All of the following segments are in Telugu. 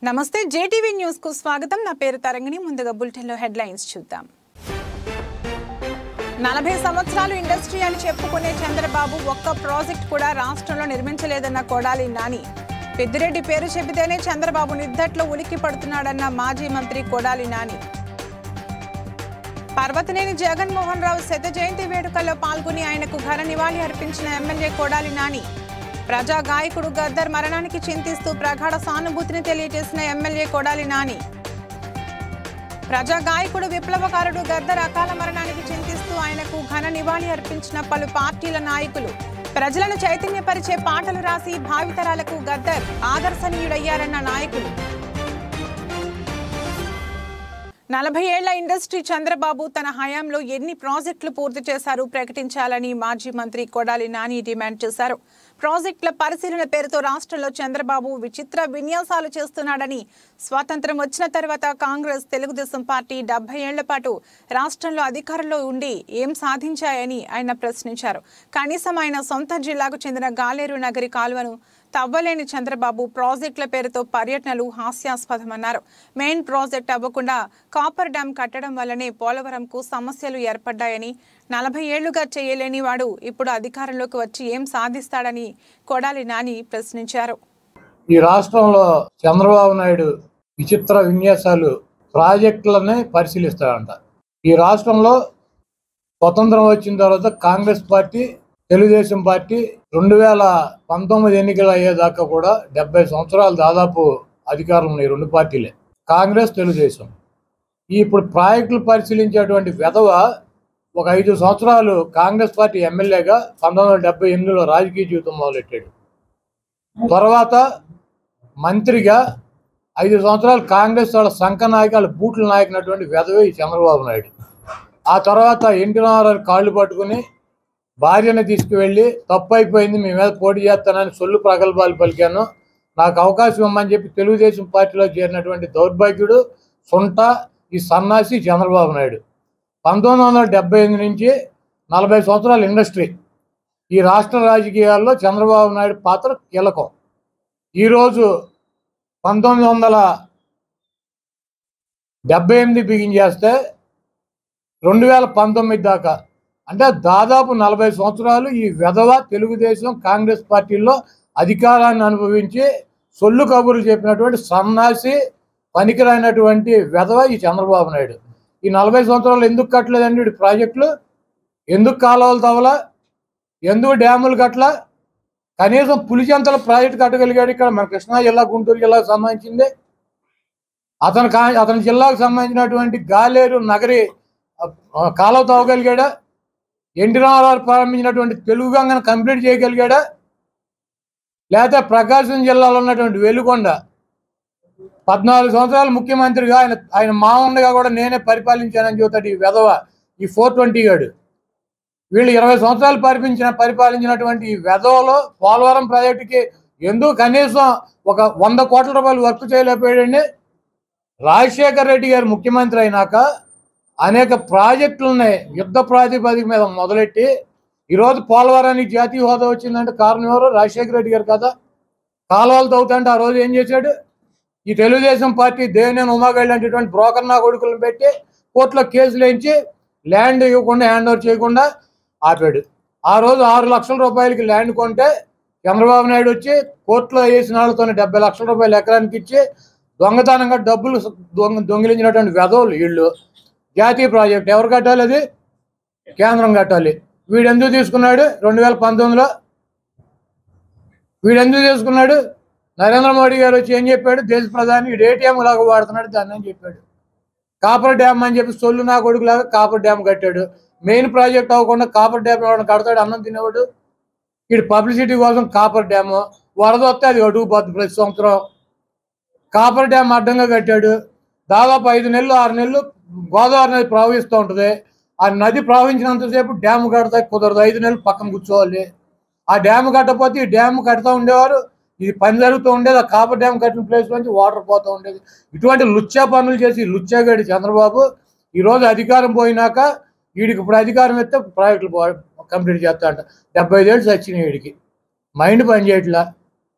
నమస్తే జేటీవీ న్యూస్ కు స్వాగతం నా పేరు తరంగిణి ముందుగా బులెటిన్ లో హెడ్లైన్స్ చూద్దాం నలభై సంవత్సరాలు ఇండస్ట్రీ అని చెప్పుకునే చంద్రబాబు ఒక్క ప్రాజెక్ట్ కూడా రాష్ట్రంలో నిర్మించలేదన్న కొడాలి నాని పెద్దిరెడ్డి పేరు చెబితేనే చంద్రబాబు నిద్దట్లో ఉలిక్కి పడుతున్నాడన్న మాజీ మంత్రి కొడాలి నాని పర్వతనేని జగన్మోహన్ రావు శత జయంతి వేడుకల్లో పాల్గొని ఆయనకు ఘన నివాళి అర్పించిన ఎమ్మెల్యే కొడాలి నాని ప్రజా గాయకుడు గద్దర్ మరణానికి చింతిస్తూ ప్రగాఢ సానుభూతిని తెలియజేసిన ఎమ్మెల్యే కొడాలి నాని ప్రజా గాయకుడు విప్లవకారుడు గద్దర్ అకాల మరణానికి చింతిస్తూ ఆయనకు ఘన నివాళి అర్పించిన పలు పార్టీల నాయకులు ప్రజలను చైతన్యపరిచే పాటలు రాసి భావితరాలకు గద్దర్ ఆదర్శనీయుడయ్యారన్న నాయకులు నలభై ఏళ్ల ఇండస్ట్రీ చంద్రబాబు తన హయాంలో ఎన్ని ప్రాజెక్టులు పూర్తి చేశారు ప్రకటించాలని మాజీ మంత్రి కొడాలి నాని డిమాండ్ చేశారు ప్రాజెక్టుల పరిశీలన పేరుతో రాష్ట్రంలో చంద్రబాబు విచిత్ర విన్యాసాలు చేస్తున్నాడని స్వాతంత్రం వచ్చిన తర్వాత కాంగ్రెస్ తెలుగుదేశం పార్టీ డెబ్బై ఏళ్ల పాటు రాష్ట్రంలో అధికారంలో ఉండి ఏం సాధించాయని ఆయన ప్రశ్నించారు కనీసం ఆయన సొంత జిల్లాకు చెందిన గాలేరు నగరి కాలువను తవ్వలేని చంద్రబాబు ప్రాజెక్టుల పేరుతో పర్యటనలు హాస్యాస్పదమన్నారు మెయిన్ ప్రాజెక్ట్ అవ్వకుండా కాపర్ డ్యాం కట్టడం వల్లనే పోలవరంకు సమస్యలు ఏర్పడ్డాయని నలభై ఏళ్లుగా చేయలేని వాడు ఇప్పుడు అధికారంలోకి వచ్చి ఏం సాధిస్తాడని కొడాలి నాని ప్రశ్నించారు ఈ రాష్ట్రంలో చంద్రబాబు నాయుడు విచిత్ర విన్యాసాలు ప్రాజెక్టులనే పరిశీలిస్తాడంట ఈ రాష్ట్రంలో స్వతంత్రం వచ్చిన తర్వాత కాంగ్రెస్ పార్టీ తెలుగుదేశం పార్టీ రెండు వేల పంతొమ్మిది ఎన్నికలు అయ్యేదాకా కూడా డెబ్బై సంవత్సరాలు దాదాపు అధికారం ఉన్నాయి రెండు పార్టీలే కాంగ్రెస్ తెలుగుదేశం ఈ ఇప్పుడు ప్రాజెక్టులు పరిశీలించేటువంటి వెధవ ఒక ఐదు సంవత్సరాలు కాంగ్రెస్ పార్టీ ఎమ్మెల్యేగా పంతొమ్మిది వందల డెబ్బై ఎనిమిదిలో రాజకీయ జీవితం మొదలెట్టాడు తర్వాత మంత్రిగా ఐదు సంవత్సరాలు కాంగ్రెస్ వాళ్ళ సంఘ నాయకులు బూట్ల నాయకునటువంటి వెధవే ఈ చంద్రబాబు నాయుడు ఆ తర్వాత ఎన్టీ రామారావు కాళ్ళు పట్టుకుని భార్యను తీసుకువెళ్ళి తప్పు అయిపోయింది మీ మీద పోటీ చేస్తానని సొల్లు ప్రగల్భాలు పలికాను నాకు అవకాశం ఇవ్వమని చెప్పి తెలుగుదేశం పార్టీలో చేరినటువంటి దౌర్భాగ్యుడు సొంట ఈ సన్నాసి చంద్రబాబు నాయుడు పంతొమ్మిది వందల డెబ్బై ఎనిమిది నుంచి నలభై సంవత్సరాల ఇండస్ట్రీ ఈ రాష్ట్ర రాజకీయాల్లో చంద్రబాబు నాయుడు పాత్ర కీలకం ఈరోజు పంతొమ్మిది వందల డెబ్బై ఎనిమిది బిగించేస్తే రెండు వేల పంతొమ్మిది దాకా అంటే దాదాపు నలభై సంవత్సరాలు ఈ వెధవ తెలుగుదేశం కాంగ్రెస్ పార్టీల్లో అధికారాన్ని అనుభవించి సొల్లు కబుర్లు చెప్పినటువంటి సన్నాసి పనికిరానటువంటి వెధవ ఈ చంద్రబాబు నాయుడు ఈ నలభై సంవత్సరాలు ఎందుకు కట్టలేదండి వీడి ప్రాజెక్టులు ఎందుకు కాలువలు తవ్వలా ఎందుకు డ్యాములు కట్టలా కనీసం పులిచెంతల ప్రాజెక్టు కట్టగలిగాడు ఇక్కడ మన కృష్ణా జిల్లా గుంటూరు జిల్లాకు సంబంధించింది అతను కా అతని జిల్లాకు సంబంధించినటువంటి గాలేరు నగరి ఆ, కాలువ తవ్వగలిగాడా ఎన్టీ రామారావు ప్రారంభించినటువంటి తెలుగు గంగను కంప్లీట్ చేయగలిగాడా లేకపోతే ప్రకాశం జిల్లాలో ఉన్నటువంటి వెలుగొండ పద్నాలుగు సంవత్సరాలు ముఖ్యమంత్రిగా ఆయన ఆయన మామూలుగా కూడా నేనే పరిపాలించానని చెబుతాడు ఈ వెధవ ఈ ఫోర్ ట్వంటీ గాడు వీళ్ళు ఇరవై సంవత్సరాలు పరిపించిన పరిపాలించినటువంటి ఈ వెధవలో పోలవరం ప్రాజెక్టుకి ఎందుకు కనీసం ఒక వంద కోట్ల రూపాయలు వర్క్ చేయలేకపోయాడండి రాజశేఖర్ రెడ్డి గారు ముఖ్యమంత్రి అయినాక అనేక ప్రాజెక్టులని యుద్ధ ప్రాతిపదిక మీద మొదలెట్టి ఈరోజు పోలవరానికి జాతీయ హోదా వచ్చిందంటే కారణం ఎవరు రాజశేఖర రెడ్డి గారు కదా కాలువలు తవ్వుతుంటే ఆ రోజు ఏం చేశాడు ఈ తెలుగుదేశం పార్టీ దేవినేని ఉమాగళ్ళ అనేటువంటి బ్రోకర్ నా కొడుకులను పెట్టి కోర్టులో కేసులు వేయించి ల్యాండ్ ఇవ్వకుండా హ్యాండ్ ఓవర్ చేయకుండా ఆపాడు ఆ రోజు ఆరు లక్షల రూపాయలకి ల్యాండ్ కొంటే చంద్రబాబు నాయుడు వచ్చి కోర్టులో వేసిన వాళ్ళతో డెబ్బై లక్షల రూపాయలు ఎకరానికి ఇచ్చి దొంగతనంగా డబ్బులు దొంగ దొంగిలించినటువంటి వెధవులు వీళ్ళు జాతీయ ప్రాజెక్ట్ ఎవరు కట్టాలి అది కేంద్రం కట్టాలి వీడు ఎందుకు తీసుకున్నాడు రెండు వేల పంతొమ్మిదిలో వీడు ఎందుకు తీసుకున్నాడు నరేంద్ర మోడీ గారు వచ్చి ఏం చెప్పాడు దేశ ప్రధాని వీడు ఏటీఎం లాగా వాడుతున్నాడు దాన్ని అని చెప్పాడు కాపర్ డ్యామ్ అని చెప్పి సొల్లు నా కొడుకులాగా కాపర్ డ్యామ్ కట్టాడు మెయిన్ ప్రాజెక్ట్ అవ్వకుండా కాపర్ డ్యామ్ ఎవరైనా కడతాడు అన్నం తినేవాడు వీడు పబ్లిసిటీ కోసం కాపర్ డ్యామ్ వరద వస్తే అది అడుగుపోద్ది ప్రతి సంవత్సరం కాపర్ డ్యామ్ అడ్డంగా కట్టాడు దాదాపు ఐదు నెలలు ఆరు నెలలు గోదావరి నది ప్రవహిస్తూ ఉంటుంది ఆ నది ప్రవహించినంతసేపు డ్యామ్ కడతా కుదరదు ఐదు నెలలు పక్కన కూర్చోవాలి ఆ డ్యామ్ కట్టకపోతే ఈ డ్యామ్ కడతా ఉండేవారు ఇది పని జరుగుతూ ఉండేది ఆ కాపర్ డ్యామ్ కట్టిన ప్లేస్ నుంచి వాటర్ పోతూ ఉండేది ఇటువంటి లుచ్చా పనులు చేసి లుచ్చాగాడి చంద్రబాబు ఈ రోజు అధికారం పోయినాక వీడికి ఇప్పుడు అధికారం ఇస్తే ప్రాజెక్టులు కంప్లీట్ చేస్తా అంట డెబ్బై ఐదేళ్ళు వచ్చినాయి వీడికి మైండ్ పని చేయట్లా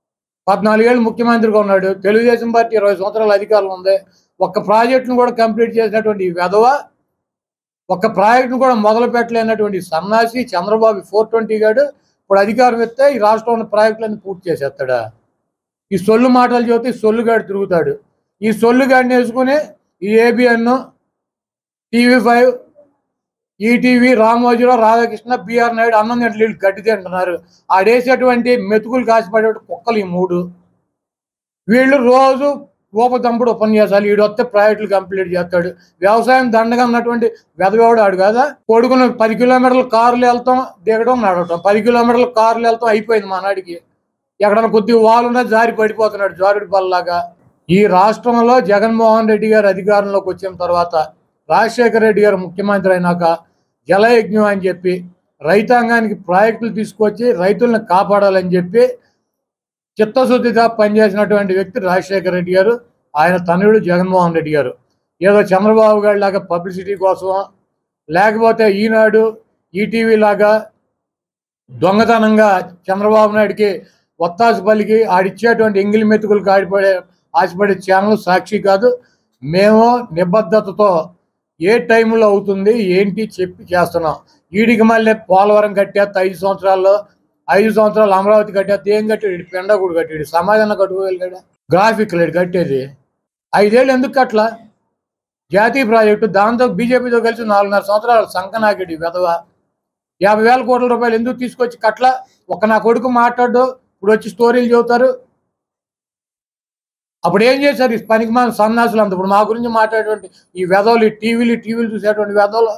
పద్నాలుగేళ్ళు ముఖ్యమంత్రిగా ఉన్నాడు తెలుగుదేశం పార్టీ ఇరవై సంవత్సరాల అధికారం ఉంది ఒక్క ప్రాజెక్టును కూడా కంప్లీట్ చేసినటువంటి ఈ వెధవ ఒక్క ప్రాజెక్టును కూడా మొదలు పెట్టలేనటువంటి సన్నాసి చంద్రబాబు ఫోర్ ట్వంటీ గాడు ఇప్పుడు అధికారం ఇస్తే ఈ రాష్ట్రంలో ప్రాజెక్టులన్నీ పూర్తి చేసేస్తాడా ఈ సొల్లు మాటలు చెబితే ఈ సొల్లుగాడు తిరుగుతాడు ఈ సొల్లుగాడిని వేసుకుని ఈ ABN TV five ETV Ramoji Rao Radhakrishna BR Naidu అన్నం తింటే వీళ్ళు గడ్డి తింటున్నారు ఆడేసేటువంటి మెతుకులు కాసిపడే కుక్కలు ఈ మూడు వీళ్ళు రోజు ఊపదంపుడు ఉపన్యాసాలు వీడు వస్తే ప్రాజెక్టులు కంప్లీట్ చేస్తాడు వ్యవసాయం దండగా ఉన్నటువంటి వెదవేవాడు ఆడు కదా కొడుకుని పది కిలోమీటర్ల కార్లు వెళ్తాం దిగడం నడవటం పది కిలోమీటర్ల కార్లు వెళ్తాం అయిపోయింది మా నాడికి ఎక్కడన్నా కొద్దిగా వాలున్నా జారి పడిపోతున్నాడు జారుడి పల్లలాగా ఈ రాష్ట్రంలో జగన్మోహన్ రెడ్డి గారు అధికారంలోకి వచ్చిన తర్వాత రాజశేఖర రెడ్డి గారు ముఖ్యమంత్రి అయినాక జలయజ్ఞం అని చెప్పి రైతాంగానికి ప్రాజెక్టులు తీసుకొచ్చి రైతులను కాపాడాలని చెప్పి చిత్తశుద్ధిగా పనిచేసినటువంటి వ్యక్తి రాజశేఖర రెడ్డి గారు ఆయన తనయుడు జగన్మోహన్ రెడ్డి గారు ఏదో చంద్రబాబు గారి లాగా పబ్లిసిటీ కోసం లేకపోతే ఈనాడు ఈటీవీ లాగా దొంగతనంగా చంద్రబాబు నాయుడికి ఒత్తాసు పలికి ఆడిచ్చేటువంటి ఎంగిలి మెతుకులకు ఆడిపడే ఆశపడే ఛానల్ సాక్షి కాదు మేము నిబద్ధతతో ఏ టైంలో అవుతుంది ఏంటి చెప్పి చేస్తున్నాం వీడికి మళ్ళీ పోలవరం కట్టేస్తే ఐదు సంవత్సరాల్లో ఐదు సంవత్సరాలు అమరావతి కట్టేస్తే ఏం కట్టాడు ఈడు పెండ కూడా కట్టాడు సమాధానం కట్టుకోగలిగాడు గ్రాఫిక్ లేడు కట్టేది ఐదేళ్ళు ఎందుకు కట్ల జాతీయ ప్రాజెక్టు దాంతో బీజేపీతో కలిసి నాలుగున్నర సంవత్సరాలు సంకనాకిడి వెధవ యాభై వేల కోట్ల రూపాయలు ఎందుకు తీసుకొచ్చి కట్ల ఒక నా కొడుకు మాట్లాడు ఇప్పుడు వచ్చి స్టోరీలు చెబుతారు అప్పుడు ఏం చేశారు ఈ పనికి మన సన్నాసులు అంత ఇప్పుడు మా గురించి మాట్లాడేటువంటి ఈ వెధవలు ఈ టీవీలు ఈ టీవీలు చూసేటువంటి వెధవలు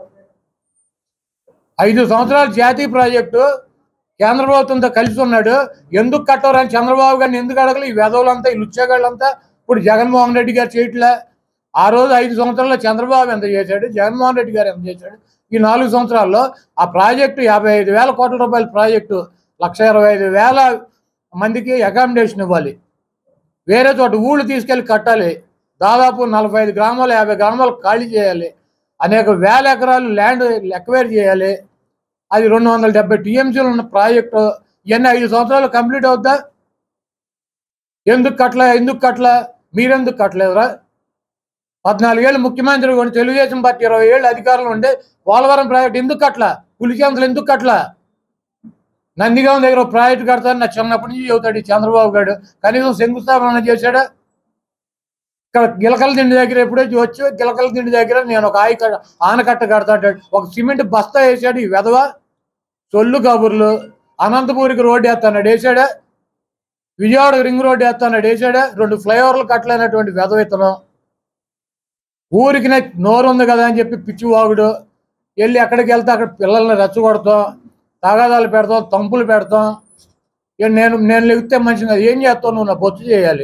ఐదు సంవత్సరాల జాతీయ ప్రాజెక్టు కేంద్ర ప్రభుత్వంతో కలిసి ఉన్నాడు ఎందుకు కట్టవరని చంద్రబాబు గారిని ఎందుకు అడగలు ఈ వెధవులంతా ఈ లుచ్చాగాళ్ళంతా ఇప్పుడు జగన్మోహన్ రెడ్డి గారు చేయట్లే ఆ రోజు ఐదు సంవత్సరాల్లో చంద్రబాబు ఎంత చేశాడు జగన్మోహన్ రెడ్డి గారు ఎంత చేశాడు ఈ నాలుగు సంవత్సరాల్లో ఆ ప్రాజెక్టు యాభై ఐదు వేల కోట్ల రూపాయల ప్రాజెక్టు లక్ష ఇరవై ఐదు వేల మందికి అకామిడేషన్ ఇవ్వాలి వేరే చోట ఊళ్ళు తీసుకెళ్ళి కట్టాలి దాదాపు నలభై ఐదు గ్రామాలు యాభై గ్రామాలు ఖాళీ చేయాలి అనేక వేల ఎకరాలు ల్యాండ్ ఎక్వైర్ చేయాలి అది రెండు వందల డెబ్బై టీఎంసీలు ఉన్న ప్రాజెక్టు ఇవన్నీ ఐదు సంవత్సరాలు కంప్లీట్ అవుతా ఎందుకు కట్టలే ఎందుకు కట్టలే మీరెందుకు కట్టలేదురా పద్నాలుగేళ్ళు ముఖ్యమంత్రి ఉండి తెలుగుదేశం పార్టీ ఇరవై ఏళ్ళు అధికారంలో ఉండే పోలవరం ప్రాజెక్ట్ ఎందుకు కట్టలా పులిచేంతలు ఎందుకు కట్టలా నందిగాం దగ్గర ఒక ప్రాజెక్ట్ కడతాను నా చిన్నప్పటి నుంచి చెబుతాడు ఈ చంద్రబాబు గారు కనీసం శంకుస్థాపన చేశాడా ఇక్కడ గిలకల దిండి దగ్గర ఎప్పుడైతే వచ్చి గిలకల దిండి దగ్గర నేను ఒక ఆయి కట్ట- ఆనకట్ట కడతాడు ఒక సిమెంట్ బస్తా వేసాడు ఈ వెధవ సొల్లు కబుర్లు అనంతపూరికి రోడ్డు వేస్తాడు వేసాడా విజయవాడ రింగ్ రోడ్డు వేస్తాడు వేసాడా రెండు ఫ్లైఓవర్లు కట్టలేనటువంటి వెధవ ఇతను ఊరికి నే- నోరు ఉంది కదా అని చెప్పి పిచ్చి వాగుడు వెళ్ళి ఎక్కడికి వెళ్తే అక్కడ పిల్లల్ని రెచ్చగొడతాం తగాదాలు పెడతాం తంపులు పెడతాం ఇక నేను నేను లెగితే మంచిగా ఏం చేస్తావు నువ్వు నా బొత్తు చేయాలి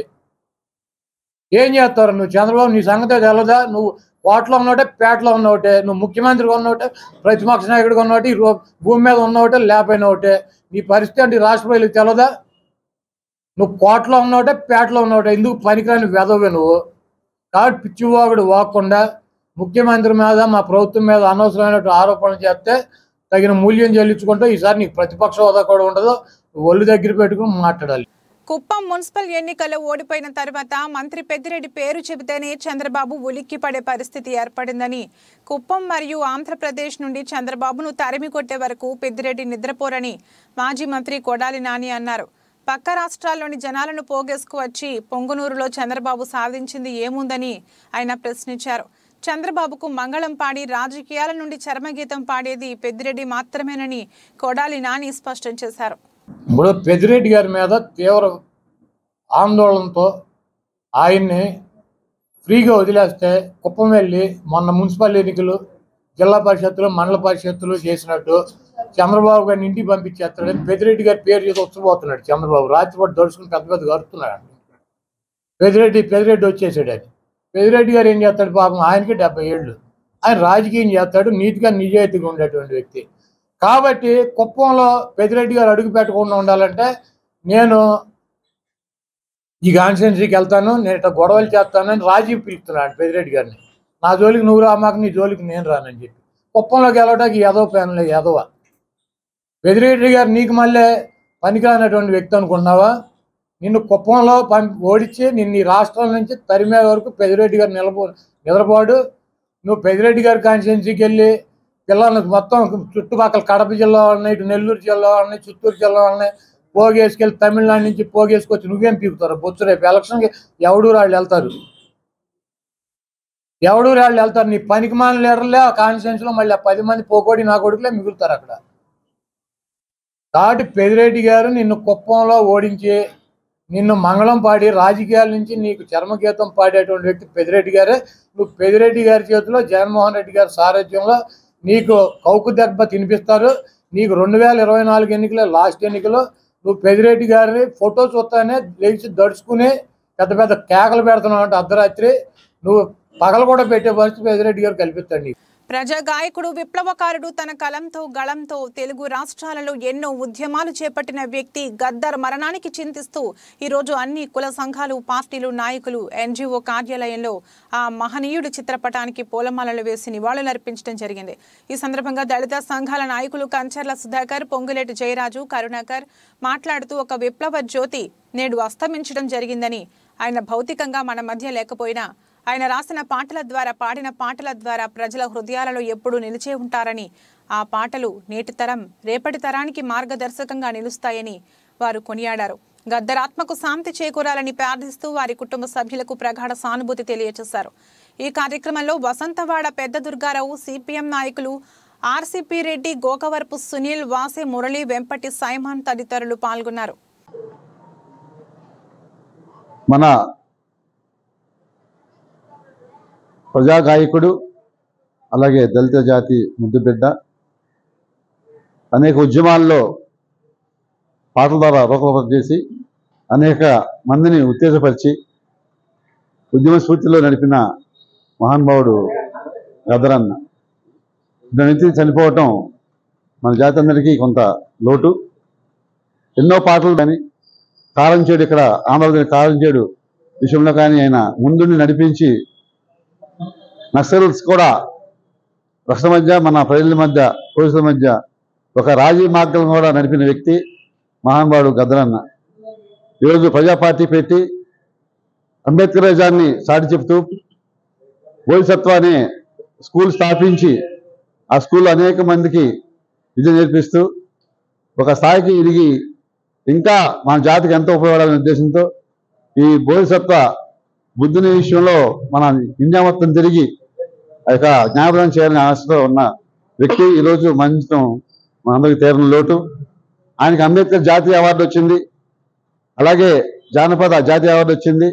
ఏం చేస్తారు నువ్వు చంద్రబాబు నీ సంగతే తెలదా నువ్వు కోటలో ఉన్నోటే పేటలో ఉన్నోటే నువ్వు ముఖ్యమంత్రిగా ఉన్నోటే ప్రతిపక్ష నాయకుడిగా ఉన్నోటి ఈ రో- భూమి మీద ఉన్నోటే లేకపోయిన ఒకటే నీ పరిస్థితి అంటే ఈ రాష్ట్ర ప్రజలకు తెలదా నువ్వు కోటలో ఉన్నోటే పేటలో ఉన్నోటే ఎందుకు పనికిరాని వెదవే నువ్వు కాబట్టి పిచ్చివాగుడు వాకుండా ముఖ్యమంత్రి మీద మా ప్రభుత్వం మీద అనవసరమైన ఆరోపణలు చేస్తే తగిన మూల్యం చెల్లించుకుంటూ ఈసారి నీకు ప్రతిపక్ష హోదా కూడా ఉండదు ఒళ్ళు దగ్గర పెట్టుకుని మాట్లాడాలి కుప్పం మున్సిపల్ ఎన్నికల్లో ఓడిపోయిన తర్వాత మంత్రి పెద్దిరెడ్డి పేరు చెబితేనే చంద్రబాబు ఉలిక్కి పడే పరిస్థితి ఏర్పడిందని కుప్పం మరియు ఆంధ్రప్రదేశ్ నుండి చంద్రబాబును తరిమి కొట్టే వరకు పెద్దిరెడ్డి నిద్రపోరని మాజీ మంత్రి కొడాలి నాని అన్నారు పక్క రాష్ట్రాల్లోని జనాలను పోగేసుకువచ్చి పొంగునూరులో చంద్రబాబు సాధించింది ఏముందని ఆయన ప్రశ్నించారు చంద్రబాబుకు మంగళం పాడి రాజకీయాల నుండి చర్మగీతం పాడేది పెద్దిరెడ్డి మాత్రమేనని కొడాలి నాని స్పష్టం చేశారు ఇప్పుడు పెద్దిరెడ్డి గారి మీద తీవ్ర ఆందోళనతో ఆయన్ని ఫ్రీగా వదిలేస్తే కుప్పం వెళ్ళి మొన్న మున్సిపల్ ఎన్నికలు జిల్లా పరిషత్తులు మండల పరిషత్తులు చేసినట్టు చంద్రబాబు గారిని ఇంటికి పంపించేస్తాడని పెద్దిరెడ్డి గారి పేరు చేసి వచ్చిపోతున్నాడు చంద్రబాబు రాత్రిపాటు దడుచుకుని పెద్ద పెద్ద కడుతున్నాడు పెద్దిరెడ్డి పెద్దిరెడ్డి వచ్చేసాడు అని పెద్దిరెడ్డి గారు ఏం చేస్తాడు పాపం ఆయనకి డెబ్బై ఏళ్ళు ఆయన రాజకీయం చేస్తాడు నీతిగా నిజాయితీగా ఉండేటువంటి వ్యక్తి కాబట్టి కుప్పంలో పెద్దిరెడ్డి గారు అడుగు పెట్టకుండా ఉండాలంటే నేను ఈ కాన్స్టిట్యున్సీకి వెళ్తాను నేను ఇట్లా గొడవలు చేస్తానని రాజీ పిలుస్తున్నాడు పెద్దిరెడ్డి గారిని నా జోలికి నువ్వు రా మాకు నీ జోలికి నేను రానని చెప్పి కుప్పంలోకి వెళ్ళడానికి ఎదవ ప్యాన్లే ఎదవ పెద్దిరెడ్డి గారు నీకు మళ్ళీ పనికిరానటువంటి వ్యక్తి అనుకున్నావా నిన్ను కుప్పంలో పంపి ఓడించి నిన్ను ఈ రాష్ట్రం నుంచి తరిమే వరకు పెదిరెడ్డి గారు నిలబో నిలబడు నువ్వు పెదిరెడ్డి గారి కాన్స్టిట్యున్సీకి వెళ్ళి పిల్లలకు మొత్తం చుట్టుపక్కల కడప జిల్లా వాళ్ళని ఇటు నెల్లూరు జిల్లా వాళ్ళని చిత్తూరు జిల్లా వాళ్ళని పోగేసుకెళ్ళి తమిళనాడు నుంచి పోగేసుకొచ్చి నువ్వేం పీకుతారు బొచ్చు రేపు ఎలక్షన్కి ఎవడు వాళ్ళు వెళ్తారు ఎవడు వాళ్ళు వెళ్తారు నీ పనికి మాన లీడర్లే ఆ కాన్స్టిట్యున్సీలో మళ్ళీ ఆ పది మంది పోకోడి నా కొడుకులే మిగులుతారు అక్కడ కాబట్టి పెదిరెడ్డి గారు నిన్ను కుప్పంలో ఓడించి నిన్ను మంగళం పాడి రాజకీయాల నుంచి నీకు చర్మగీతం పాడేటువంటి వ్యక్తి పెదిరెడ్డి గారే నువ్వు పెదిరెడ్డి గారి చేతిలో జగన్మోహన్ రెడ్డి గారి సారథ్యంలో నీకు కౌకు దెబ్బ తినిపిస్తారు నీకు రెండు వేల ఇరవై నాలుగు ఎన్నికల లాస్ట్ ఎన్నికలో నువ్వు పెదిరెడ్డి గారిని ఫోటో చూస్తానే లేచి దడుచుకుని పెద్ద పెద్ద కేకలు పెడుతున్నావు అంటే అర్ధరాత్రి నువ్వు పగలు కూడా పెట్టే పరిస్థితి పెదిరెడ్డి గారు కల్పిస్తాడు నీకు ప్రజా గాయకుడు విప్లవకారుడు తన కలంతో గళంతో తెలుగు రాష్ట్రాలలో ఎన్నో ఉద్యమాలు చేపట్టిన వ్యక్తి గద్దర్ మరణానికి చింతిస్తూ ఈరోజు అన్ని కుల సంఘాలు పార్టీలు నాయకులు ఎన్జిఓ కార్యాలయంలో ఆ మహనీయుడి చిత్రపటానికి పూలమాలలు వేసి నివాళులర్పించడం జరిగింది ఈ సందర్భంగా దళిత సంఘాల నాయకులు కంచర్ల సుధాకర్ పొంగులేటి జయరాజు కరుణాకర్ మాట్లాడుతూ ఒక విప్లవ జ్యోతి నేడు అస్తమించడం జరిగిందని ఆయన భౌతికంగా మన మధ్య లేకపోయినా ఆయన రాసిన పాటల ద్వారా పాడిన పాటల ద్వారా ప్రజల హృదయాలలో ఎప్పుడూ నిలిచే ఉంటారని ఆ పాటలు నేటి తరం రేపటి తరానికి మార్గదర్శకంగా నిలుస్తాయని వారు కొనియాడారు గద్దరాత్మకు శాంతి చేకూరాలని ప్రార్థిస్తూ వారి కుటుంబ సభ్యులకు ప్రగాఢ సానుభూతి తెలియజేశారు ఈ కార్యక్రమంలో వసంతవాడ పెద్ద దుర్గారావు సిపిఎం నాయకులు ఆర్సిపి రెడ్డి గోకవరపు సునీల్ వాసే మురళి వెంపటి సైమాన్ తదితరులు పాల్గొన్నారు మన ప్రజా గాయకుడు అలాగే దళిత జాతి ముద్దుబిడ్డ అనేక ఉద్యమాల్లో పాటల ద్వారా రూపకల్పన చేసి అనేక మందిని ఉత్తేజపరిచి ఉద్యమ స్ఫూర్తిలో నడిపిన మహానుభావుడు గదరన్న ఇతని నుంచి చనిపోవటం మన జాతి అందరికీ కొంత లోటు ఎన్నో పాటలు కానీ కారంచేడు ఇక్కడ ఆంధ్రప్రదేశ్ కారంచేడు విషయంలో కానీ ఆయన ముందుండి నడిపించి నక్సల్స్ కూడా రక్షణ మధ్య మన ప్రజల మధ్య పోలీసుల మధ్య ఒక రాజీ మార్గం కూడా నడిపిన వ్యక్తి మహానుభావుడు గద్దరన్న ఈరోజు ప్రజా పార్టీ పెట్టి అంబేద్కరిజాన్ని సాటి చెప్తూ బోధిసత్వ అనే స్కూల్ స్థాపించి ఆ స్కూల్ అనేక మందికి విద్య నేర్పిస్తూ ఒక స్థాయికి ఎదిగి ఇంకా మన జాతికి ఎంతో ఉపయోగపడాలనే ఉద్దేశంతో ఈ బోధిసత్వ బుద్ధుని విషయంలో మన ఇండియా మొత్తం తిరిగి ఆ యొక్క జ్ఞాపకం చేయాలని ఆశతో ఉన్న వ్యక్తి ఈరోజు మరణించడం మనందరికీ తీరని లోటు ఆయనకి అంబేద్కర్ జాతీయ అవార్డు వచ్చింది అలాగే జానపద జాతీయ అవార్డు వచ్చింది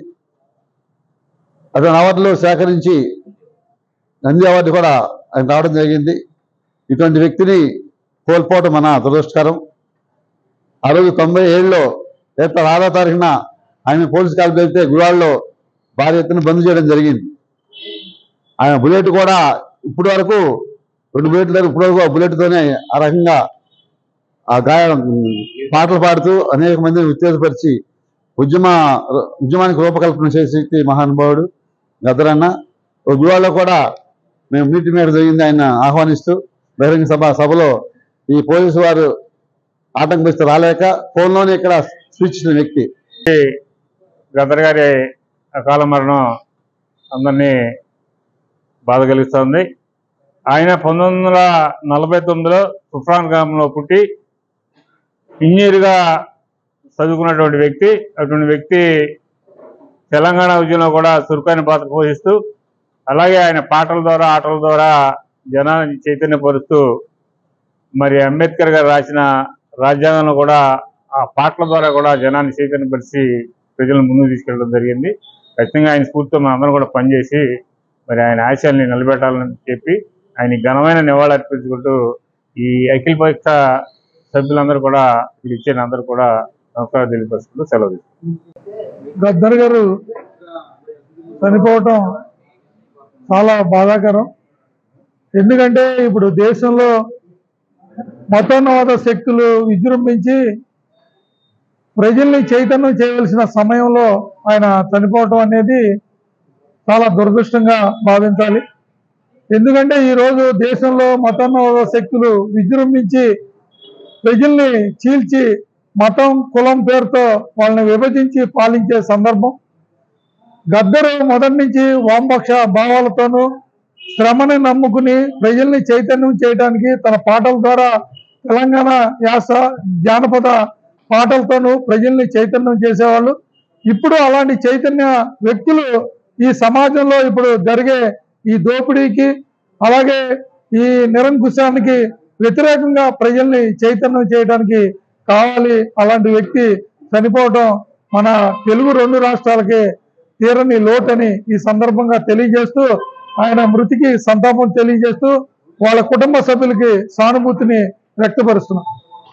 అతని అవార్డులు సేకరించి నంది అవార్డు కూడా ఆయన రావడం జరిగింది ఇటువంటి వ్యక్తిని కోల్పోవడం మన దురదృష్టకరం ఆ రోజు తొంభై ఏడులో ఏప్రిల్ ఆరో తారీఖున ఆయన పోలీసు కాల్ పెడితే గుడివాడలో భారీ ఎత్తున బంద్ చేయడం జరిగింది ఆయన బుల్లెట్ కూడా ఇప్పటి వరకు రెండు బుల్లెట్లు దగ్గర ఇప్పటి వరకు ఆ బుల్లెట్తోనే ఆ రకంగా ఆ గాయం పాటలు పాడుతూ అనేక మందిని ఉత్తేజపరిచి ఉద్యమ ఉద్యమానికి రూపకల్పన చేసే వ్యక్తి మహానుభావుడు గద్దరన్న గుడివాడలో కూడా మేము నీటి మీద జరిగింది ఆయన ఆహ్వానిస్తూ బహిరంగ సభ సభలో ఈ పోలీసు వారు ఆటంకపిస్తూ రాలేక ఫోన్లోనే ఇక్కడ స్విచ్ ఇచ్చిన వ్యక్తి గద్దర్ గారి అకాల మరణం అందరినీ బాధ కలిగిస్తుంది ఆయన పంతొమ్మిది వందల నలభై తొమ్మిదిలో తుఫాన్ గ్రామంలో పుట్టి ఇంజనీర్గా చదువుకున్నటువంటి వ్యక్తి అటువంటి వ్యక్తి తెలంగాణ ఉద్యమంలో కూడా చురుకైన పాత్ర పోషిస్తూ అలాగే ఆయన పాటల ద్వారా ఆటల ద్వారా జనాన్ని చైతన్యపరుస్తూ మరి అంబేద్కర్ గారు రాసిన రాజ్యాంగంలో కూడా ఆ పాటల ద్వారా కూడా జనాన్ని చైతన్యపరిచి ప్రజలను ముందుకు తీసుకెళ్ళడం జరిగింది ఖచ్చితంగా ఆయన స్ఫూర్తితో మనం అందరం కూడా పనిచేసి మరి ఆయన ఆశయాల్ని నిలబెట్టాలని చెప్పి ఆయన ఘనమైన నివాళులు అర్పించుకుంటూ ఈ అఖిల పరీక్ష సభ్యులందరూ కూడా ఇక్కడ ఇచ్చిన అందరూ కూడా నమస్కారం తెలియపరుచుకుంటూ సెలవు తీసుకుంటాం గద్దర్ గారు చనిపోవటం చాలా బాధాకరం ఎందుకంటే ఇప్పుడు దేశంలో మతోన్నవాద శక్తులు విజృంభించి ప్రజల్ని చైతన్యం చేయవలసిన సమయంలో ఆయన చనిపోవటం అనేది చాలా దురదృష్టంగా భావించాలి ఎందుకంటే ఈరోజు దేశంలో మతోన్నవాద శక్తులు విజృంభించి ప్రజల్ని చీల్చి మతం కులం పేరుతో వాళ్ళని విభజించి పాలించే సందర్భం గద్దరు మొదటి నుంచి వామపక్ష భావాలతోనూ శ్రమని నమ్ముకుని ప్రజల్ని చైతన్యం చేయడానికి తన పాటల ద్వారా తెలంగాణ యాస జానపద పాటలతోనూ ప్రజల్ని చైతన్యం చేసేవాళ్ళు ఇప్పుడు అలాంటి చైతన్య వ్యక్తులు ఈ సమాజంలో ఇప్పుడు జరిగే ఈ దోపిడీకి అలాగే ఈ నిరంకుశానికి వ్యతిరేకంగా ప్రజల్ని చైతన్యం చేయడానికి కావాలి అలాంటి వ్యక్తి చనిపోవడం మన తెలుగు రెండు రాష్ట్రాలకి తీరని లోటని ఈ సందర్భంగా తెలియజేస్తూ ఆయన మృతికి సంతాపం తెలియజేస్తూ వాళ్ళ కుటుంబ సభ్యులకి సానుభూతిని వ్యక్తపరుస్తున్నాం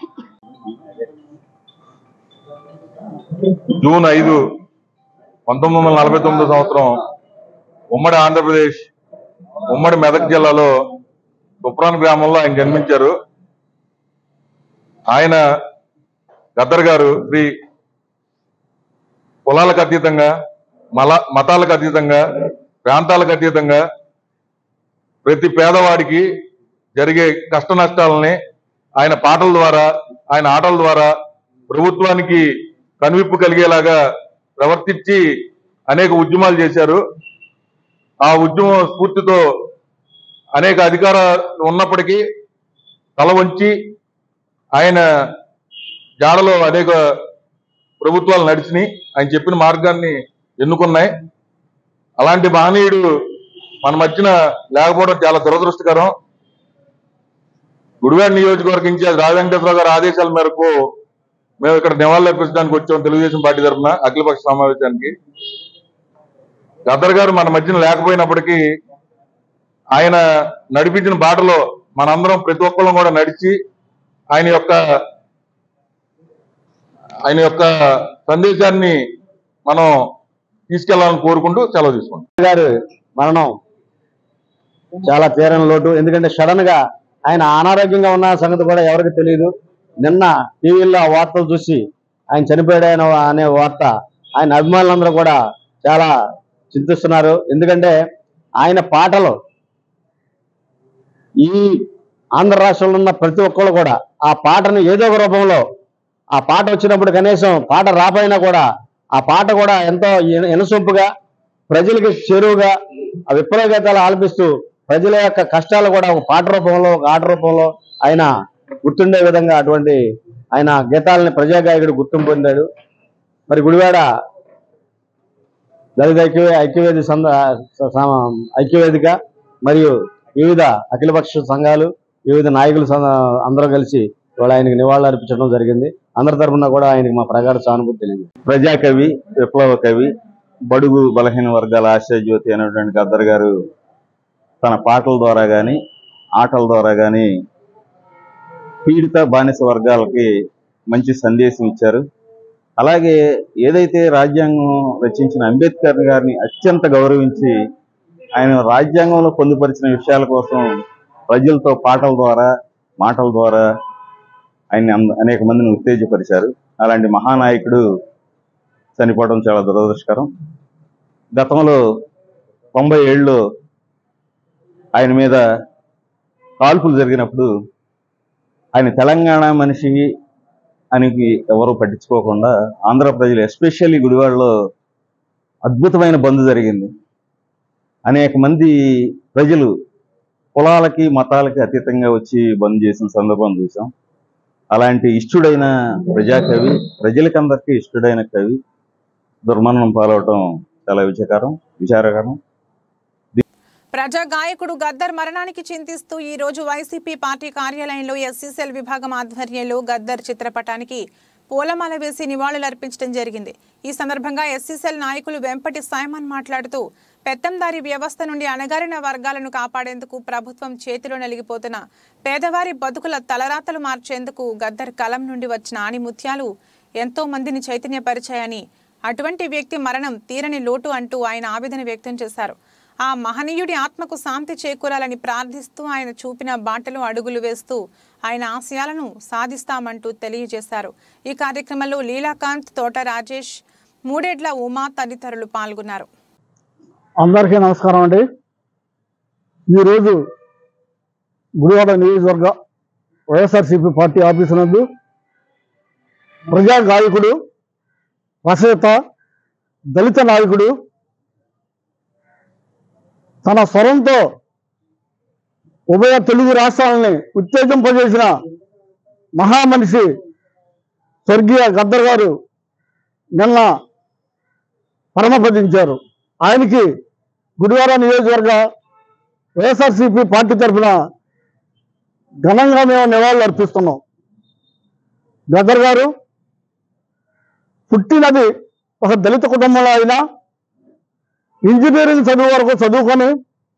జూన్ ఐదు పంతొమ్మిది వందల నలభై తొమ్మిదో సంవత్సరం ఉమ్మడి ఆంధ్రప్రదేశ్ ఉమ్మడి మెదక్ జిల్లాలో తుప్రాన్ గ్రామంలో ఆయన జన్మించారు ఆయన గద్దర్ గారు శ్రీ కులాలకు అతీతంగా మల మతాలకు అతీతంగా ప్రాంతాలకు అతీతంగా ప్రతి పేదవాడికి జరిగే కష్ట నష్టాలని ఆయన పాటల ద్వారా ఆయన ఆటల ద్వారా ప్రభుత్వానికి కనువిప్పు కలిగేలాగా ప్రవర్తించి అనేక ఉద్యమాలు చేశారు ఆ ఉద్యమం స్ఫూర్తితో అనేక అధికారాలు ఉన్నప్పటికీ తల వంచి ఆయన జాడలో అనేక ప్రభుత్వాలు నడిచినాయి ఆయన చెప్పిన మార్గాన్ని ఎన్నుకున్నాయి అలాంటి మహనీయుడు మన మధ్యన లేకపోవడం చాలా దురదృష్టకరం గుడివాడ నియోజకవర్గం ఇన్ఛార్జ్ రాజ వెంకటేశ్వర గారి ఆదేశాల మేరకు మేము ఇక్కడ నివాళులు అర్పించడానికి వచ్చాం తెలుగుదేశం పార్టీ తరఫున అఖిలపక్ష సమావేశానికి గద్దర్ గారు మన మధ్యన లేకపోయినప్పటికీ ఆయన నడిపించిన బాటలో మనందరం ప్రతి ఒక్కళ్ళం కూడా నడిచి ఆయన యొక్క ఆయన యొక్క సందేశాన్ని మనం తీసుకెళ్లాలని కోరుకుంటూ సెలవు తీసుకుంటాం గారు మరణం చాలా తీరని లోటు ఎందుకంటే సడన్ గా ఆయన అనారోగ్యంగా ఉన్న సంగతి కూడా ఎవరికి తెలియదు నిన్న టీవీలో ఆ వార్తలు చూసి ఆయన చనిపోయాడు అనే వార్త ఆయన అభిమానులందరూ కూడా చాలా చింతిస్తున్నారు ఎందుకంటే ఆయన పాటలు ఈ ఆంధ్ర రాష్ట్రంలో ఉన్న ప్రతి ఒక్కళ్ళు కూడా ఆ పాటను ఏదో ఒక రూపంలో ఆ పాట వచ్చినప్పుడు కనీసం పాట రాపోయినా కూడా ఆ పాట కూడా ఎంతో ఇన- ఇనసొంపుగా ప్రజలకి చేరువుగా ఆ విప్లవ గీతాలు ఆలపిస్తూ ప్రజల యొక్క కష్టాలు కూడా ఒక పాట రూపంలో ఒక ఆట రూపంలో ఆయన గుర్తుండే విధంగా అటువంటి ఆయన గీతాలని ప్రజాగాయకుడు గుర్తింపు పొందాడు మరి గుడివాడ దళిత ఐక్య ఐక్యవేది సంద స- స- ఐక్యవేదిక మరియు వివిధ అఖిలపక్ష సంఘాలు వివిధ నాయకులు సంద- అందరూ కలిసి ఇవాళ ఆయనకి నివాళులు అర్పించడం జరిగింది అందరి తరఫున కూడా ఆయనకి మా ప్రగాఢ సానుభూతి తెలియదు ప్రజాకవి విప్లవ కవి బడుగు బలహీన వర్గాల ఆశాజ్యోతి అనేటువంటి గద్దర్ గారు తన పాటల ద్వారా కానీ ఆటల ద్వారా కానీ పీడిత బానిస వర్గాలకి మంచి సందేశం ఇచ్చారు అలాగే ఏదైతే రాజ్యాంగం రచించిన అంబేద్కర్ గారిని అత్యంత గౌరవించి ఆయన రాజ్యాంగంలో పొందుపరిచిన విషయాల కోసం ప్రజలతో పాటల ద్వారా మాటల ద్వారా ఆయన్ని అంద- అనేక మందిని ఉత్తేజపరిచారు అలాంటి మహానాయకుడు చనిపోవడం చాలా దురదృష్టకరం గతంలో తొంభై ఏళ్ళలో ఆయన మీద కాల్పులు జరిగినప్పుడు ఆయన తెలంగాణ మనిషి అని ఎవరు పట్టించుకోకుండా ఆంధ్ర ప్రజలు ఎస్పెషల్లీ గుడివాడలో అద్భుతమైన బంద్ జరిగింది అనేక మంది ప్రజలు కులాలకి మతాలకి అతీతంగా వచ్చి బంద్ చేసిన సందర్భం చూసాం అలాంటి ఇష్టుడైన ప్రజాకవి ప్రజలకందరికీ ఇష్టుడైన కవి దుర్మరణం పాలవటం చాలా విచారకరం విచారకరం ప్రజా గాయకుడు గద్దర్ మరణానికి చింతిస్తూ ఈ రోజు వైసీపీ పార్టీ కార్యాలయంలో ఎస్సీసెల్ విభాగం ఆధ్వర్యంలో గద్దర్ చిత్రపటానికి పూలమాల వేసి నివాళులర్పించడం జరిగింది ఈ సందర్భంగా ఎస్సీసెల్ నాయకులు వెంపటి సైమన్ మాట్లాడుతూ పెత్తందారి వ్యవస్థ నుండి అణగారిన వర్గాలను కాపాడేందుకు ప్రభుత్వం చేతిలో నలిగిపోతున్న పేదవారి బతుకుల తలరాతలు మార్చేందుకు గద్దర్ కలం నుండి వచ్చిన ఆణిముత్యాలు ఎంతో మందిని చైతన్యపరిచాయని అటువంటి వ్యక్తి మరణం తీరని లోటు అంటూ ఆయన ఆవేదన వ్యక్తం చేశారు ఆ మహనీయుడి ఆత్మకు శాంతి చేకూరాలని ప్రార్థిస్తూ ఆయన చూపిన బాటలో అడుగులు వేస్తూ ఆయన ఆశయాలను సాధిస్తామంటూ తెలియజేశారు ఈ కార్యక్రమంలో లీలాకాంత్ తోట రాజేష్ మూడేడ్ల ఉమా తదితరులు పాల్గొన్నారు అందరికీ నమస్కారం అండి ఈరోజు గుడివాడ నియోజకవర్గ వైఎస్ఆర్సీపీ పార్టీ ఆఫీసు నందు ప్రజా గాయకుడు రచయిత దళిత నాయకుడు తన స్వరంతో ఉభయ తెలుగు రాష్ట్రాలని ఉత్తేజింపజేసిన మహామనిషి స్వర్గీయ గద్దర్ గారు నిన్న పరమపదించారు ఆయనకి గుడివాడ నియోజకవర్గ వైఎస్ఆర్సీపీ పార్టీ తరఫున ఘనంగా మేము నివాళులు అర్పిస్తున్నాం గద్దర్ గారు పుట్టినది ఒక దళిత కుటుంబంలో అయినా ఇంజనీరింగ్ చదువు వరకు చదువుకొని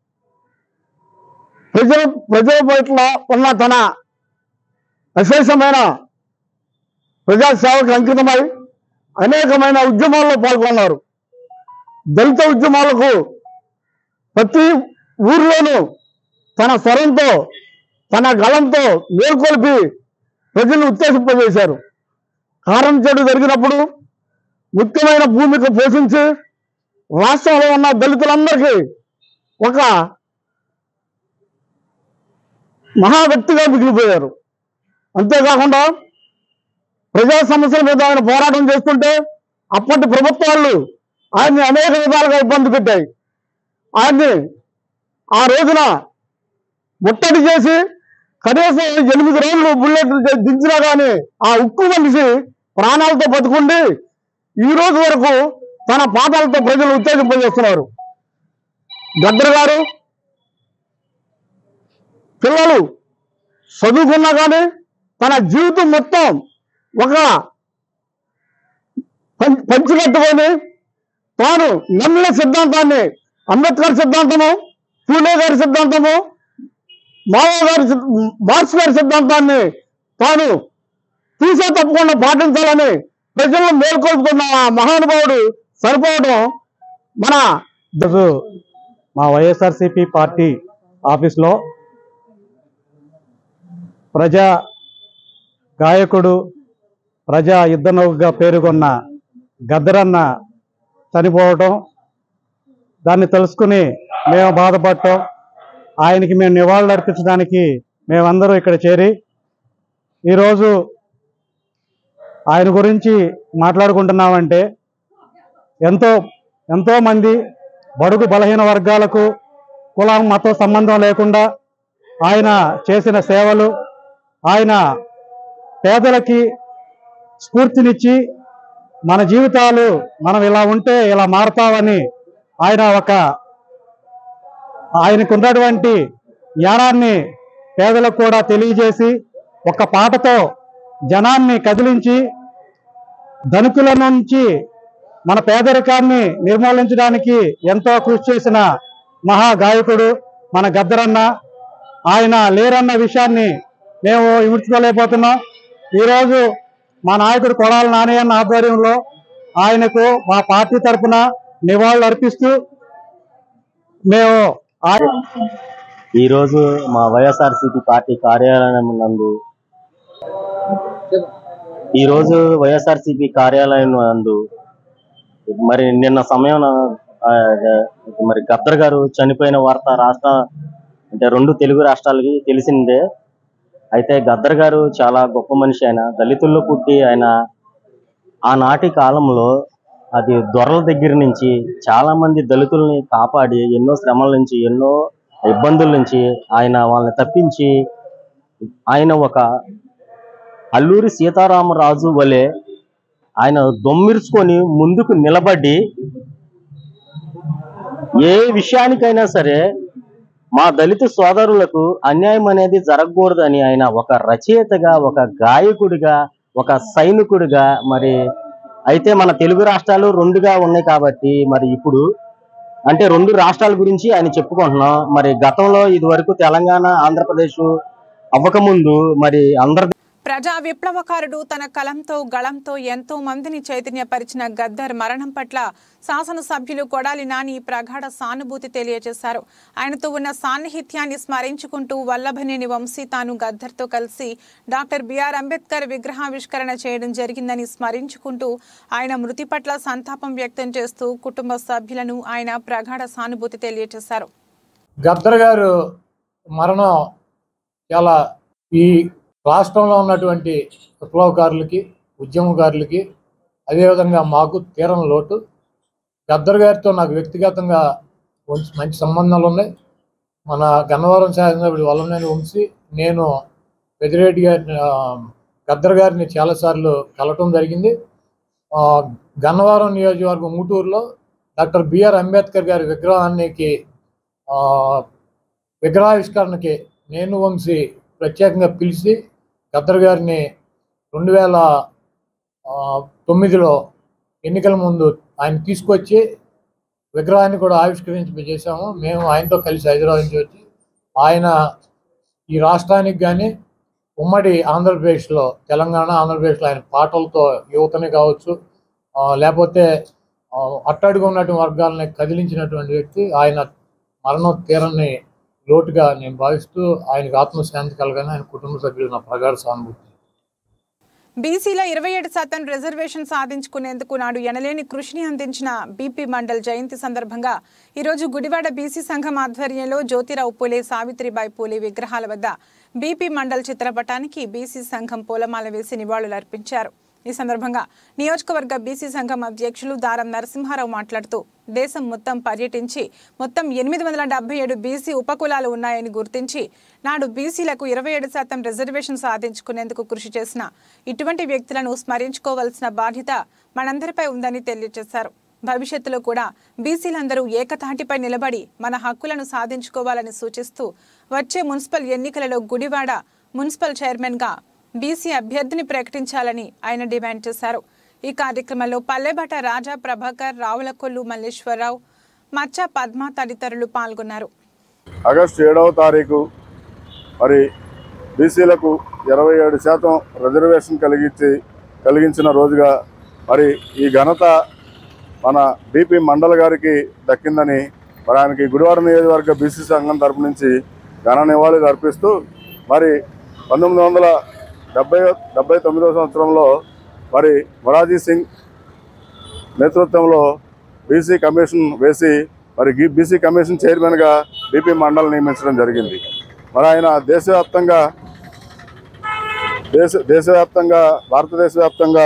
ప్రజల ప్రజల పట్ల ఉన్న తన అశేషమైన ప్రజాసేవకు అంకితమై అనేకమైన ఉద్యమాల్లో పాల్గొన్నారు దళిత ఉద్యమాలకు ప్రతి ఊర్లోనూ తన స్వరంతో తన గళంతో మేల్కొల్పి ప్రజలను ఉత్తేజింపజేశారు కారం చెడు జరిగినప్పుడు ముఖ్యమైన భూమిక పోషించి రాష్ట్రంలో ఉన్న దళితులందరికీ ఒక మహా వ్యక్తిగా మిగిలిపోయారు అంతేకాకుండా ప్రజా సమస్యల మీద ఆయన పోరాటం చేస్తుంటే అప్పటి ప్రభుత్వాలు ఆయన్ని అనేక విధాలుగా ఇబ్బంది పెట్టాయి ఆయన్ని ఆ రోజున ముట్టడి చేసి కనీసం ఎనిమిది రోజులు బుల్లెట్ దించినా కానీ ఆ ఉక్కు మనిషి ప్రాణాలతో బతుకుండి ఈ రోజు వరకు తన పాఠాలతో ప్రజలు ఉత్తేజింపజేస్తున్నారు గద్దర్ గారు పిల్లలు చదువుకున్నా కానీ తన జీవితం మొత్తం ఒక పం- పంచికట్టుకొని తాను నమ్మిన సిద్ధాంతాన్ని అంబేద్కర్ సిద్ధాంతము పూలే గారి సిద్ధాంతము మావో గారి సిద్- మార్క్స్ గారి సిద్ధాంతాన్ని తాను తీసే తప్పకుండా పాటించాలని ప్రజలను మేల్కొల్పుకున్న ఆ మహానుభావుడు సరిపోవడం మన ఈరోజు మా వైఎస్ఆర్సిపి పార్టీ ఆఫీస్లో ప్రజా గాయకుడు ప్రజా యుద్ధనౌకగా పేరుకొన్న గద్దరన్న చనిపోవటం దాన్ని తెలుసుకుని మేము బాధపడటం ఆయనకి మేము నివాళులు అర్పించడానికి మేమందరూ ఇక్కడ చేరి ఈరోజు ఆయన గురించి మాట్లాడుకుంటున్నామంటే ఎంతో ఎంతో మంది బడుగు బలహీన వర్గాలకు కులం మతం సంబంధం లేకుండా ఆయన చేసిన సేవలు ఆయన పేదలకి స్ఫూర్తినిచ్చి మన జీవితాలు మనం ఇలా ఉంటే ఇలా మారతామని ఆయన ఒక ఆయనకు ఉన్నటువంటి జ్ఞానాన్ని పేదలకు కూడా తెలియజేసి ఒక పాటతో జనాన్ని కదిలించి ధనికుల నుంచి మన పేదరికాన్ని నిర్మూలించడానికి ఎంతో కృషి చేసిన మహా గాయకుడు మన గద్దరన్న ఆయన లేరన్న విషయాన్ని మేము విమర్చుకోలేకపోతున్నాం ఈరోజు మా నాయకుడు కొడాల నానయ్యన్న ఆధ్వర్యంలో ఆయనకు మా పార్టీ తరఫున నివాళులు అర్పిస్తూ మేము ఆ- ఈరోజు మా వైఎస్ఆర్సీపీ పార్టీ కార్యాలయం నందు ఈరోజు వైఎస్ఆర్సీపీ కార్యాలయం నందు మరి నిన్న సమయం మరి గద్దర్ గారు చనిపోయిన వార్త రాష్ట్ర అంటే రెండు తెలుగు రాష్ట్రాలకి తెలిసిందే అయితే గద్దర్ గారు చాలా గొప్ప మనిషి ఆయన దళితుల్లో పుట్టి ఆయన ఆనాటి కాలంలో అది దొరల దగ్గర నుంచి చాలా మంది దళితుల్ని కాపాడి ఎన్నో శ్రమల నుంచి ఎన్నో ఇబ్బందుల నుంచి ఆయన వాళ్ళని తప్పించి ఆయన ఒక అల్లూరి సీతారామరాజు వలె ఆయన దొమ్మిర్చుకొని ముందుకు నిలబడి ఏ విషయానికైనా సరే మా దళిత సోదరులకు అన్యాయం అనేది జరగకూడదని ఆయన ఒక రచయితగా ఒక గాయకుడిగా ఒక సైనికుడిగా మరి అయితే మన తెలుగు రాష్ట్రాలు రెండుగా ఉన్నాయి కాబట్టి మరి ఇప్పుడు అంటే రెండు రాష్ట్రాల గురించి ఆయన చెప్పుకుంటున్నాం మరి గతంలో ఇది వరకు తెలంగాణ ఆంధ్రప్రదేశ్ అవ్వకముందు మరి అందరి ప్రజా విప్లవకారుడు తన కలంతో గళంతో ఎంతో మందిని చైతన్యపరిచిన గద్దర్ మరణం పట్ల శాసనసభ్యులు కొడాలి నాని ప్రగాఢ సానుభూతి తెలియజేశారు ఆయనతో ఉన్న సాన్నిహిత్యాన్ని స్మరించుకుంటూ వల్లభనేని వంశీ తాను గద్దర్తో కలిసి డాక్టర్ బిఆర్ అంబేద్కర్ విగ్రహావిష్కరణ చేయడం జరిగిందని స్మరించుకుంటూ ఆయన మృతి పట్ల సంతాపం వ్యక్తం చేస్తూ కుటుంబ సభ్యులను ఆయన ప్రగాఢ సానుభూతి తెలియజేశారు గద్దర్ గారు మరణం చాలా ఈ రాష్ట్రంలో ఉన్నటువంటి విప్లవకారులకి ఉద్యమకారులకి అదేవిధంగా మాకు తీరం లోటు గద్దర్ గారితో నాకు వ్యక్తిగతంగా కొంచెం మంచి సంబంధాలు ఉన్నాయి మన గన్నవరం శాసనసభ్యుడు వల్లనేని వంశీ నేను పెదిరెడ్డి గారిని ఆ, గద్దర్ గారిని చాలాసార్లు కలవటం జరిగింది ఆ, గన్నవరం నియోజకవర్గం ఊటూరులో డాక్టర్ బిఆర్ అంబేద్కర్ గారి విగ్రహానికి ఆ, విగ్రహావిష్కరణకి నేను వంశీ ప్రత్యేకంగా పిలిచి గద్దర్ గారిని రెండు వేల ఆ, తొమ్మిదిలో ఎన్నికల ముందు ఆయన తీసుకొచ్చి విగ్రహాన్ని కూడా ఆవిష్కరించి చేశాము మేము ఆయనతో కలిసి హైదరాబాద్ నుంచి వచ్చి ఆయన ఈ రాష్ట్రానికి కానీ ఉమ్మడి ఆంధ్రప్రదేశ్లో తెలంగాణ ఆంధ్రప్రదేశ్లో ఆయన పాటలతో యువతని కావచ్చు ఆ, లేకపోతే ఆ, అట్టడుగు ఉన్నటువంటి వర్గాలని కదిలించినటువంటి వ్యక్తి ఆయన మరణం తీరని లోటుగా నేను భావిస్తూ ఆయనకు ఆత్మశాంతి కలగానే ఆయన కుటుంబ సభ్యులు నా ప్రగాఢ సానుభూతి బీసీలో ఇరవై ఏడు శాతం రిజర్వేషన్ సాధించుకునేందుకు నాడు ఎనలేని కృషిని అందించిన బీపీ మండల్ జయంతి సందర్భంగా ఈరోజు గుడివాడ బీసీ సంఘం ఆధ్వర్యంలో జ్యోతిరావు పూలే సావిత్రిబాయి పూలే విగ్రహాల వద్ద బీపీ మండల్ చిత్రపటానికి బీసీ సంఘం పూలమాల వేసి నివాళులర్పించారు ఈ సందర్భంగా నియోజకవర్గ బీసీ సంఘం అధ్యక్షులు దారం నరసింహారావు మాట్లాడుతూ దేశం మొత్తం పర్యటించి మొత్తం ఎనిమిది వందల డెబ్బై ఏడు బీసీ ఉపకులాలు ఉన్నాయని గుర్తించి నాడు బీసీలకు ఇరవై ఏడు శాతం రిజర్వేషన్ సాధించుకునేందుకు కృషి చేసిన ఇటువంటి వ్యక్తులను స్మరించుకోవాల్సిన బాధ్యత మనందరిపై ఉందని తెలియజేశారు భవిష్యత్తులో కూడా బీసీలందరూ ఏకతాటిపై నిలబడి మన హక్కులను సాధించుకోవాలని సూచిస్తూ వచ్చే మున్సిపల్ ఎన్నికలలో గుడివాడ మున్సిపల్ చైర్మన్గా బీసీ అభ్యర్థిని ప్రకటించాలని ఆయన డిమాండ్ చేశారు ఈ కార్యక్రమంలో పల్లెబట రాజా ప్రభాకర్ రావులకొల్లు మల్లేశ్వరరావు మచ్చ పద్మ తదితరులు పాల్గొన్నారు ఆగస్టు ఏడవ తారీఖు మరి బీసీలకు ఇరవై ఏడు శాతం రిజర్వేషన్ కలిగించి కలిగించిన రోజుగా మరి ఈ ఘనత మన బీపీ మండల్ గారికి దక్కిందని మరి ఆయనకి గుడివాడ నియోజకవర్గ బీసీ సంఘం తరపు నుంచి ఘన నివాళులు అర్పిస్తూ మరి పంతొమ్మిది వందల డెబ్బై డెబ్బై తొమ్మిదవ సంవత్సరంలో మరి మొరాజీ సింగ్ నేతృత్వంలో బీసీ కమిషన్ వేసి మరి గి- బీసీ కమిషన్ చైర్మన్గా బీపీ మండల్ నియమించడం జరిగింది మరి ఆయన దేశవ్యాప్తంగా దేశ దేశవ్యాప్తంగా భారతదేశ వ్యాప్తంగా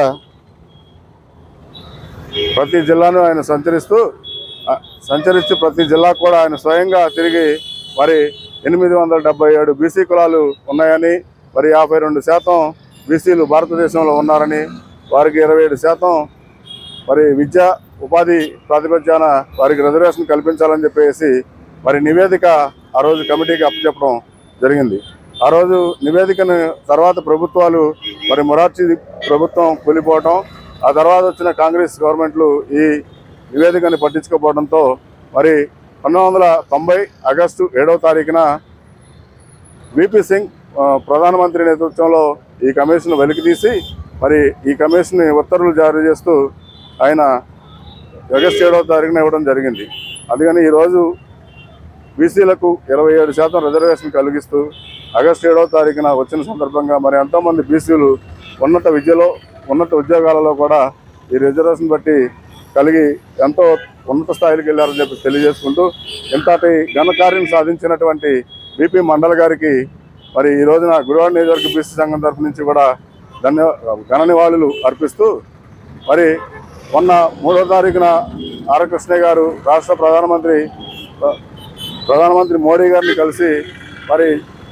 ప్రతి జిల్లాను ఆయన సంచరిస్తూ ఆ, సంచరించి ప్రతి జిల్లా కూడా ఆయన స్వయంగా తిరిగి మరి ఎనిమిది వందల డెబ్బై ఏడు బీసీ కులాలు ఉన్నాయని మరి యాభై రెండు శాతం బీసీలు భారతదేశంలో ఉన్నారని వారికి ఇరవై ఏడు శాతం మరి విద్య ఉపాధి ప్రాతిపత్యాన వారికి రిజర్వేషన్ కల్పించాలని చెప్పేసి మరి నివేదిక ఆ రోజు కమిటీకి అప్పచెప్పడం జరిగింది ఆ రోజు నివేదికను తర్వాత ప్రభుత్వాలు మరి మొరార్జీ ప్రభుత్వం కూలిపోవటం ఆ తర్వాత వచ్చిన కాంగ్రెస్ గవర్నమెంట్లు ఈ నివేదికని పట్టించుకోపోవడంతో మరి పంతొమ్మిది వందల తొంభై ఆగస్టు ఏడవ తారీఖున విపి సింగ్ ఆ, ప్రధానమంత్రి నేతృత్వంలో ఈ కమిషన్ వెలికితీసి మరి ఈ కమిషన్ ఉత్తర్వులు జారీ చేస్తూ ఆయన ఆగస్టు ఏడవ తారీఖున ఇవ్వడం జరిగింది అందుకని ఈరోజు బీసీలకు ఇరవై ఏడు శాతం రిజర్వేషన్ కలిగిస్తూ ఆగస్టు ఏడవ తారీఖున వచ్చిన సందర్భంగా మరి ఎంతోమంది బీసీలు ఉన్నత విద్యలో ఉన్నత ఉద్యోగాలలో కూడా ఈ రిజర్వేషన్ బట్టి కలిగి ఎంతో ఉన్నత స్థాయికి వెళ్ళారని చెప్పి తెలియజేసుకుంటూ ఇంతటి ఘనకార్యం సాధించినటువంటి బీపీ మండల్ గారికి మరి ఈ రోజున గురువాడ నియోజకవర్గ బీసీ సంఘం తరపు నుంచి కూడా ధన్య ఘన నివాళులు అర్పిస్తూ మరి మొన్న మూడో తారీఖున ఆర్ కృష్ణయ్య గారు రాష్ట్ర ప్రధానమంత్రి ప్ర- ప్రధానమంత్రి మోడీ గారిని కలిసి మరి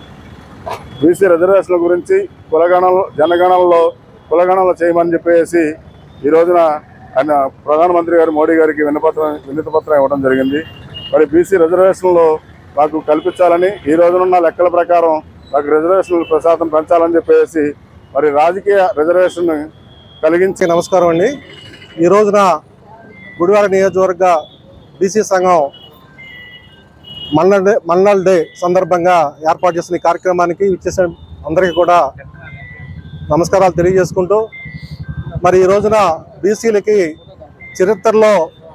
బీసీ రిజర్వేషన్ల గురించి కులగణంలో జనగణంలో కులగణంలో చేయమని చెప్పేసి ఈ రోజున ఆయన ప్రధానమంత్రి గారు మోడీ గారికి విన్నపత్రం వినతి పత్రం ఇవ్వడం జరిగింది మరి బీసీ రిజర్వేషన్లో మాకు కల్పించాలని ఈ రోజునున్న లెక్కల ప్రకారం మాకు రిజర్వేషన్లు శాతం పెంచాలని చెప్పేసి మరి రాజకీయ రిజర్వేషన్ కలిగించి నమస్కారం అండి ఈ రోజున గుడివాడ నియోజకవర్గ బీసీ సంఘం మన్నల్ డే మన్నల్ డే సందర్భంగా ఏర్పాటు చేసిన ఈ కార్యక్రమానికి ఇచ్చేసిన అందరికీ కూడా నమస్కారాలు తెలియజేసుకుంటూ మరి ఈ రోజున బీసీలకి చరిత్రలో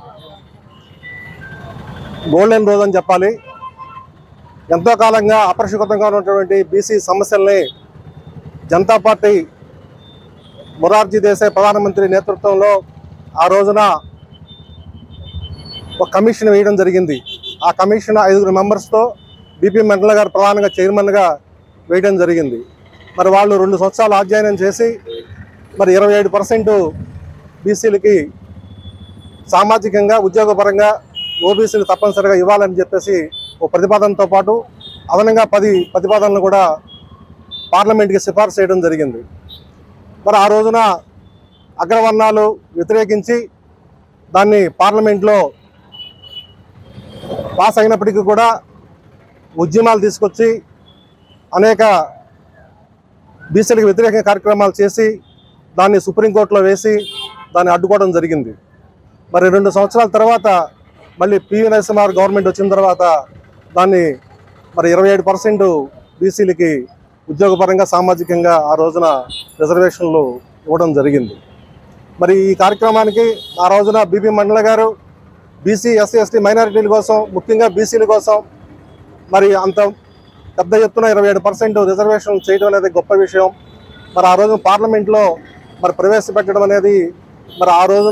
గోల్డెన్ రోజు అని చెప్పాలి ఎంతో కాలంగా అపరిష్కృతంగా ఉన్నటువంటి బీసీ సమస్యల్ని జనతా పార్టీ మొరార్జీ దేశాయ్ ప్రధానమంత్రి నేతృత్వంలో ఆ రోజున ఒక కమిషన్ వేయడం జరిగింది ఆ కమిషన్ ఐదుగురు మెంబర్స్తో బీపీ మండల గారు ప్రధానంగా చైర్మన్గా వేయడం జరిగింది మరి వాళ్ళు రెండు సంవత్సరాలు అధ్యయనం చేసి మరి ఇరవై ఏడు పర్సెంట్ బీసీలకి సామాజికంగా ఉద్యోగపరంగా ఓబీసీలు తప్పనిసరిగా ఇవ్వాలని చెప్పేసి ఓ ప్రతిపాదనతో పాటు అదనంగా పది ప్రతిపాదనలు కూడా పార్లమెంట్కి సిఫార్సు చేయడం జరిగింది మరి ఆ రోజున అగ్రవర్ణాలు వ్యతిరేకించి దాన్ని పార్లమెంట్లో పాస్ అయినప్పటికీ కూడా ఉద్యమాలు తీసుకొచ్చి అనేక బీసీలకు వ్యతిరేక కార్యక్రమాలు చేసి దాన్ని సుప్రీంకోర్టులో వేసి దాన్ని అడ్డుకోవడం జరిగింది మరి రెండు సంవత్సరాల తర్వాత మళ్ళీ పివి నరసింహారావు గవర్నమెంట్ వచ్చిన తర్వాత దాన్ని మరి ఇరవై ఏడు పర్సెంట్ బీసీలకి ఉద్యోగపరంగా సామాజికంగా ఆ రోజున రిజర్వేషన్లు ఇవ్వడం జరిగింది మరి ఈ కార్యక్రమానికి ఆ రోజున బీపీ మండల గారు బీసీ ఎస్సీ ఎస్టీ మైనారిటీల కోసం ముఖ్యంగా బీసీల కోసం మరి అంత పెద్ద ఎత్తున ఇరవై ఏడు పర్సెంట్ రిజర్వేషన్ చేయడం అనేది గొప్ప విషయం మరి ఆ రోజున పార్లమెంట్లో మరి ప్రవేశపెట్టడం అనేది మరి ఆ రోజున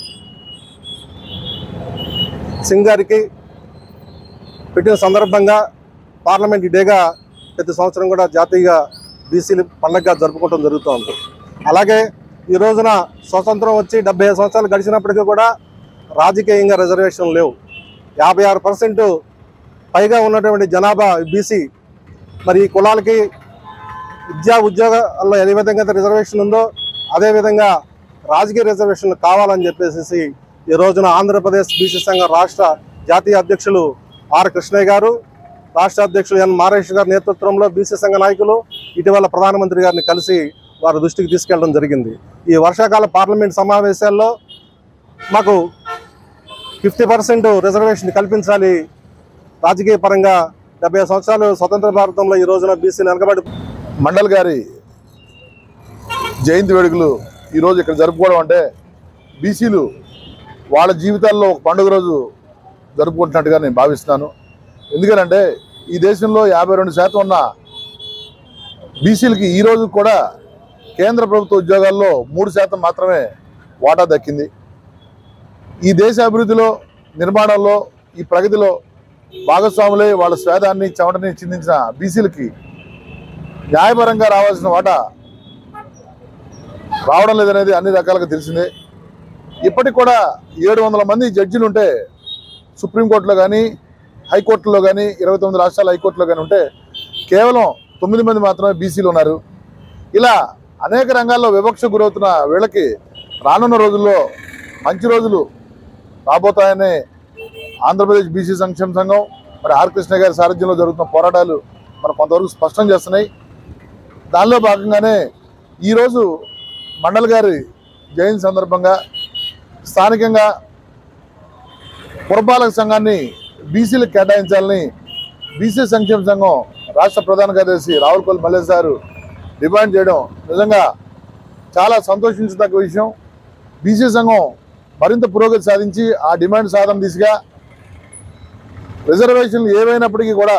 సింగ్ గారికి పెట్టిన సందర్భంగా పార్లమెంట్ డేగా ప్రతి సంవత్సరం కూడా జాతీయ బీసీలు పండగగా జరుపుకోవడం జరుగుతోంది అలాగే ఈ రోజున స్వతంత్రం వచ్చి డెబ్బై ఐదు సంవత్సరాలు గడిచినప్పటికీ కూడా రాజకీయంగా రిజర్వేషన్ లేవు యాభై ఆరు పర్సెంట్ పైగా ఉన్నటువంటి జనాభా బీసీ మరి ఈ కులాలకి విద్యా ఉద్యోగాల్లో ఏ విధంగా అయితే రిజర్వేషన్ ఉందో అదేవిధంగా రాజకీయ రిజర్వేషన్లు కావాలని చెప్పేసి ఈ రోజున ఆంధ్రప్రదేశ్ బీసీ సంఘం రాష్ట్ర జాతీయ అధ్యక్షులు ఆర్ కృష్ణయ్య గారు రాష్ట్ర అధ్యక్షులు ఎన్ మారేష్ గారి నేతృత్వంలో బీసీ సంఘ నాయకులు ఇటీవల ప్రధానమంత్రి గారిని కలిసి వారి దృష్టికి తీసుకెళ్లడం జరిగింది ఈ వర్షాకాల పార్లమెంట్ సమావేశాల్లో మాకు ఫిఫ్టీ పర్సెంట్ రిజర్వేషన్ కల్పించాలి రాజకీయ పరంగా డెబ్బై సంవత్సరాలు స్వతంత్ర భారతంలో ఈ రోజున బీసీలు వెనకబడి మండల్ గారి జయంతి వేడుకలు ఈరోజు ఇక్కడ జరుపుకోవడం అంటే బీసీలు వాళ్ళ జీవితాల్లో ఒక పండుగ రోజు జరుపుకుంటున్నట్టుగా నేను భావిస్తున్నాను ఎందుకనంటే ఈ దేశంలో యాభై రెండు శాతం ఉన్న బీసీలకి ఈ రోజు కూడా కేంద్ర ప్రభుత్వ ఉద్యోగాల్లో మూడు శాతం మాత్రమే వాటా దక్కింది ఈ దేశ అభివృద్ధిలో నిర్మాణంలో ఈ ప్రగతిలో భాగస్వాములే వాళ్ళ స్వేదాన్ని చెమటని చిందించిన బీసీలకి న్యాయపరంగా రావాల్సిన వాటా రావడం లేదనేది అన్ని రకాలుగా తెలిసిందే ఇప్పటికి కూడా ఏడు వందల మంది జడ్జిలు ఉంటే సుప్రీంకోర్టులో కానీ హైకోర్టులో కానీ ఇరవై తొమ్మిది రాష్ట్రాల హైకోర్టులో కానీ ఉంటే కేవలం తొమ్మిది మంది మాత్రమే బీసీలు ఉన్నారు ఇలా అనేక రంగాల్లో వివక్ష గురవుతున్న వీళ్ళకి రానున్న రోజుల్లో మంచి రోజులు రాబోతాయని ఆంధ్రప్రదేశ్ బీసీ సంక్షేమ సంఘం మరి ఆర్ కృష్ణ గారి సారథ్యంలో జరుగుతున్న పోరాటాలు మరి కొంతవరకు స్పష్టం చేస్తున్నాయి దానిలో భాగంగానే ఈరోజు మండల్ గారి జయంతి సందర్భంగా స్థానికంగా పురపాలక సంఘాన్ని బీసీలకు కేటాయించాలని బీసీ సంక్షేమ సంఘం రాష్ట్ర ప్రధాన కార్యదర్శి రావులపల్లి మల్లేష్ గారు డిమాండ్ చేయడం నిజంగా చాలా సంతోషించదగ్గ విషయం బీసీ సంఘం మరింత పురోగతి సాధించి ఆ డిమాండ్ సాధన దిశగా రిజర్వేషన్లు ఏవైనప్పటికీ కూడా